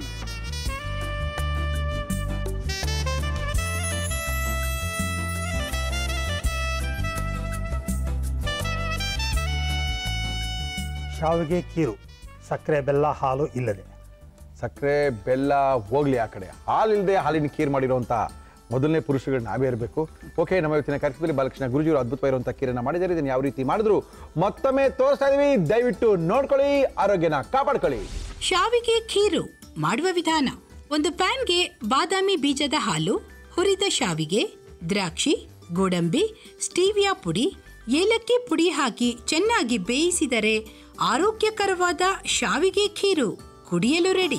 ಶಾವಿಗೆ ಕೀರು ಸಕ್ಕರೆ ಬೆಲ್ಲ ಹಾಲು ಇಲ್ಲದೆ ಸಕ್ಕರೆ ಬೆಲ್ಲ ಹೋಗ್ಲಿ ಆ ಕಡೆ ಹಾಲಿಲ್ಲದೆ ಹಾಲಿನ ಕೀರ್ ಮಾಡಿರುವಂಥ ಮೊದಲನೇ ಪುರುಷಗಳು ನಾವೇ ಇರಬೇಕು ಓಕೆ ನಮ್ಮ ಇವತ್ತಿನ ಕಾರ್ಯಕ್ರಮದಲ್ಲಿ ಬಾಲಕೃಷ್ಣ ಗುರುಜಿಯವರು ಅದ್ಭುತವಾಗಿರುವಂಥ ಕೀರನ್ನ ಮಾಡಿದ್ದಾರೆ ಇದನ್ನು ಯಾವ ರೀತಿ ಮಾಡಿದ್ರು ಮತ್ತೊಮ್ಮೆ ತೋರಿಸ್ತಾ ಇದೀವಿ ದಯವಿಟ್ಟು ನೋಡ್ಕೊಳ್ಳಿ ಆರೋಗ್ಯನ ಕಾಪಾಡ್ಕೊಳ್ಳಿ ಶಾವಿಗೆ ಖೀರು ಮಾಡುವ ವಿಧಾನ ಒಂದು ಪ್ಯಾನ್ಗೆ ಬಾದಾಮಿ ಬೀಜದ ಹಾಲು ಹುರಿದ ಶಾವಿಗೆ ದ್ರಾಕ್ಷಿ ಗೋಡಂಬಿ ಸ್ಟೀವಿಯಾ ಪುಡಿ ಏಲಕ್ಕಿ ಪುಡಿ ಹಾಕಿ ಚೆನ್ನಾಗಿ ಬೇಯಿಸಿದರೆ ಆರೋಗ್ಯಕರವಾದ ಶಾವಿಗೆ ಖೀರು ಕುಡಿಯಲು ರೆಡಿ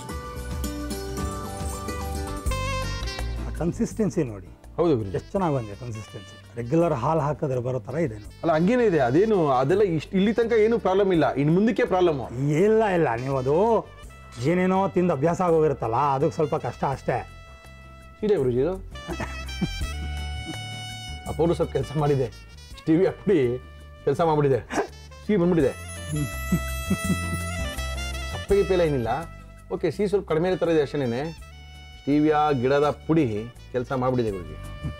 ಕನ್ಸಿಸ್ಟೆನ್ಸಿ ನೋಡಿ ಹೌದು ಗುರುಜಿ ಎಷ್ಟು ಚೆನ್ನಾಗಿ ಬಂದಿದೆ ಕನ್ಸಿಸ್ಟೆನ್ಸಿ ರೆಗ್ಯುಲರ್ ಹಾಲು ಹಾಕಿದ್ರೆ ಬರೋ ಥರ ಇದೆ ನೋಡಿ. ಅಲ್ಲ ಹಂಗೇನೇ ಇದೆ ಅದೇನು ಅದೆಲ್ಲ ಇಷ್ಟು ಇಲ್ಲಿ ತನಕ ಏನು ಪ್ರಾಬ್ಲಮ್ ಇಲ್ಲ ಇನ್ನು ಮುಂದಕ್ಕೆ ಪ್ರಾಬ್ಲಮ್ ಇಲ್ಲ ಇಲ್ಲ ನೀವು ಅದು ಏನೇನೋ ತಿಂದು ಅಭ್ಯಾಸ ಆಗೋಗಿರುತ್ತಲ್ಲ ಅದಕ್ಕೆ ಸ್ವಲ್ಪ ಕಷ್ಟ ಅಷ್ಟೇ ಇದೆ ಗುರುಜಿ ಇದು ಆ ಪೌಡರ್ ಸ್ವಲ್ಪ ಕೆಲಸ ಮಾಡಿದೆ ಸ್ಟೀವಿಯಾ ಪುಡಿ ಕೆಲಸ ಮಾಡ್ಬಿಟ್ಟಿದೆ ಸಿಹಿ ಬಂದ್ಬಿಟ್ಟಿದೆ ಸಪ್ಪಗೆ ಪೇಲ ಏನಿಲ್ಲ ಓಕೆ ಸಿಹಿ ಸ್ವಲ್ಪ ಕಡಿಮೆ ಥರ ಇದೆ ಅಷ್ಟೇನೆ ಸ್ಟೀವಿಯಾ ಗಿಡದ ಪುಡಿ ಕೆಲಸ ಮಾಡ್ಬಿಟ್ಟಿದೆ ಗುರುಜಿ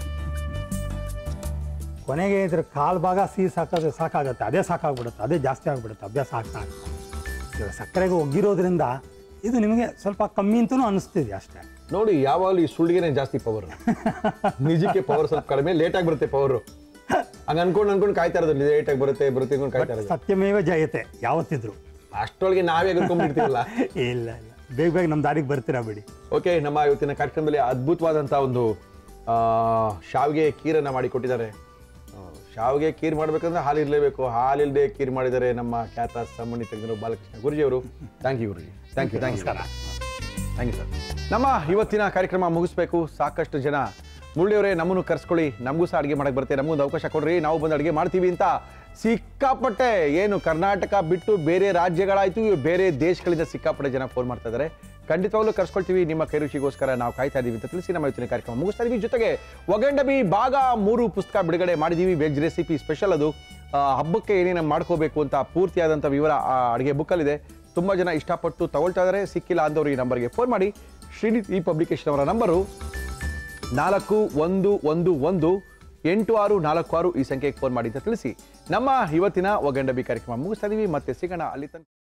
ಕೊನೆಗೆ ಇದ್ರ ಕಾಲು ಭಾಗ ಸಿಹಿ ಸಾಕಾದ್ರೆ ಸಾಕಾಗತ್ತೆ ಅದೇ ಸಾಕಾಗ್ಬಿಡುತ್ತೆ ಅದೇ ಜಾಸ್ತಿ ಆಗ್ಬಿಡುತ್ತೆ ಅಭ್ಯಾಸ ಆಗ್ತಾ ಆಗ್ತಾ ಇವಾಗ ಸಕ್ಕರೆಗೆ ಒಗ್ಗಿರೋದ್ರಿಂದ ಇದು ನಿಮಗೆ ಸ್ವಲ್ಪ ಕಮ್ಮಿ ಅಂತಲೂ ಅನಿಸ್ತಿದೆ ಅಷ್ಟೇ ನೋಡಿ ಯಾವಾಗಲೂ ಈ ಸುಳ್ಳಿಗೆನೆ ಜಾಸ್ತಿ ಪವರ್ ನಿಜಕ್ಕೆ ಪವರ್ ಸ್ವಲ್ಪ ಕಡಿಮೆ ಲೇಟಾಗಿ ಬರುತ್ತೆ ಪವರು ಹಂಗ ಅನ್ಕೊಂಡು ಅನ್ಕೊಂಡು ಕಾಯ್ತಾ ಇರೋದು ಲೇಟಾಗಿ ಬರುತ್ತೆ ಬರುತ್ತೆ ಅನ್ಕೊಂಡು ಕಾಯ್ತಾ ಇರೋದು ಸತ್ಯಮೇವ ಜಯತೆ ಯಾವತ್ತಿದ್ರು ಅಷ್ಟರೊಳಗೆ ನಾವೇ ಎಗರ್ಕೊಂಡ್ಬಿಡ್ತೀವಲ್ಲ ಇಲ್ಲ ಇಲ್ಲ ಬೇಗ ಬೇಗ ನಮ್ಮ ದಾರಿಗೆ ಬರ್ತೀರಾ ಬಿಡಿ ಓಕೆ ನಮ್ಮ ಇವತ್ತಿನ ಕಾರ್ಯಕ್ರಮದಲ್ಲಿ ಅದ್ಭುತವಾದಂಥ ಒಂದು ಆ, ಶಾವಿಗೆ ಕೀರನ್ನು ಮಾಡಿ ಕೊಟ್ಟಿದ್ದಾರೆ ಆ, ಶಾವಿಗೆ ಕೀರ್ ಮಾಡಬೇಕಂದ್ರೆ ಹಾಲು ಇರಲೇಬೇಕು ಹಾಲಿಲ್ಲದೆ ಕೀರ್ ಮಾಡಿದ್ದಾರೆ ನಮ್ಮ ಖ್ಯಾತ ಸಮ್ಮಣಿ ತೆಗೆದರು ಬಾಲಕೃಷ್ಣ ಗುರುಜಿ ಅವರು thank you Guruji thank you thank you thank you sir ನಮ್ಮ ಇವತ್ತಿನ ಕಾರ್ಯಕ್ರಮ ಮುಗಿಸ್ಬೇಕು ಸಾಕಷ್ಟು ಜನ ಮುಳ್ಳಿಯವರೇ ನಮ್ಮನ್ನು ಕರ್ಸ್ಕೊಳ್ಳಿ ನಮಗೂ ಸಹ ಅಡುಗೆ ಮಾಡಕ್ಕೆ ಬರುತ್ತೆ ನಮಗೊಂದು ಅವಕಾಶ ಕೊಡ್ರಿ ನಾವು ಬಂದು ಅಡುಗೆ ಮಾಡ್ತೀವಿ ಅಂತ ಸಿಕ್ಕಾಪಟ್ಟೆ ಏನು ಕರ್ನಾಟಕ ಬಿಟ್ಟು ಬೇರೆ ರಾಜ್ಯಗಳಾಯ್ತು ಬೇರೆ ದೇಶಗಳಿಂದ ಸಿಕ್ಕಾಪಟ್ಟೆ ಜನ ಫೋನ್ ಮಾಡ್ತಾ ಇದ್ದಾರೆ ಖಂಡಿತವಾಗ್ಲೂ ಕರ್ಸ್ಕೊಳ್ತೀವಿ ನಿಮ್ಮ ಕೈ ರುಚಿಗೋಸ್ಕರ ನಾವು ಕಾಯ್ತಾ ಇದೀವಿ ಅಂತ ತಿಳಿಸಿ ನಮ್ಮ ಇವತ್ತಿನ ಕಾರ್ಯಕ್ರಮ ಮುಗಿಸ್ತಾ ಇದೀವಿ ಜೊತೆಗೆ ಒಗಂಡಬಿ ಭಾಗ ಮೂರು ಪುಸ್ತಕ ಬಿಡುಗಡೆ ಮಾಡಿದ್ದೀವಿ ವೆಜ್ ರೆಸಿಪಿ ಸ್ಪೆಷಲ್ ಅದು ಆ, ಹಬ್ಬಕ್ಕೆ ಏನೇನು ಮಾಡ್ಕೋಬೇಕು ಅಂತ ಪೂರ್ತಿಯಾದಂಥ ವಿವರ ಆ ಅಡುಗೆ ಬುಕ್ಕಲ್ಲಿದೆ ತುಂಬ ಜನ ಇಷ್ಟಪಟ್ಟು ತಗೊಳ್ತಾ ಇದ್ದಾರೆ ಸಿಕ್ಕಿಲ್ಲ ಅಂದವರು ಈ ನಂಬರ್ಗೆ ಫೋನ್ ಮಾಡಿ ಶ್ರೀನಿತ್ ಈ ಪಬ್ಲಿಕೇಶನ್ ಅವರ ನಂಬರು ನಾಲ್ಕು ಒಂದು ಒಂದು ಒಂದು ಎಂಟು ಆರು ನಾಲ್ಕು ಆರು ಈ ಸಂಖ್ಯೆಗೆ ಫೋನ್ ಮಾಡಿ ಅಂತ ತಿಳಿಸಿ ನಮ್ಮ ಇವತ್ತಿನ ಒಗಂಡಬಿ ಕಾರ್ಯಕ್ರಮ ಮುಗಿಸ್ತಾ ಇದೀವಿ ಮತ್ತೆ ಸಿಗೋಣ ಅಲ್ಲಿ ತನಕ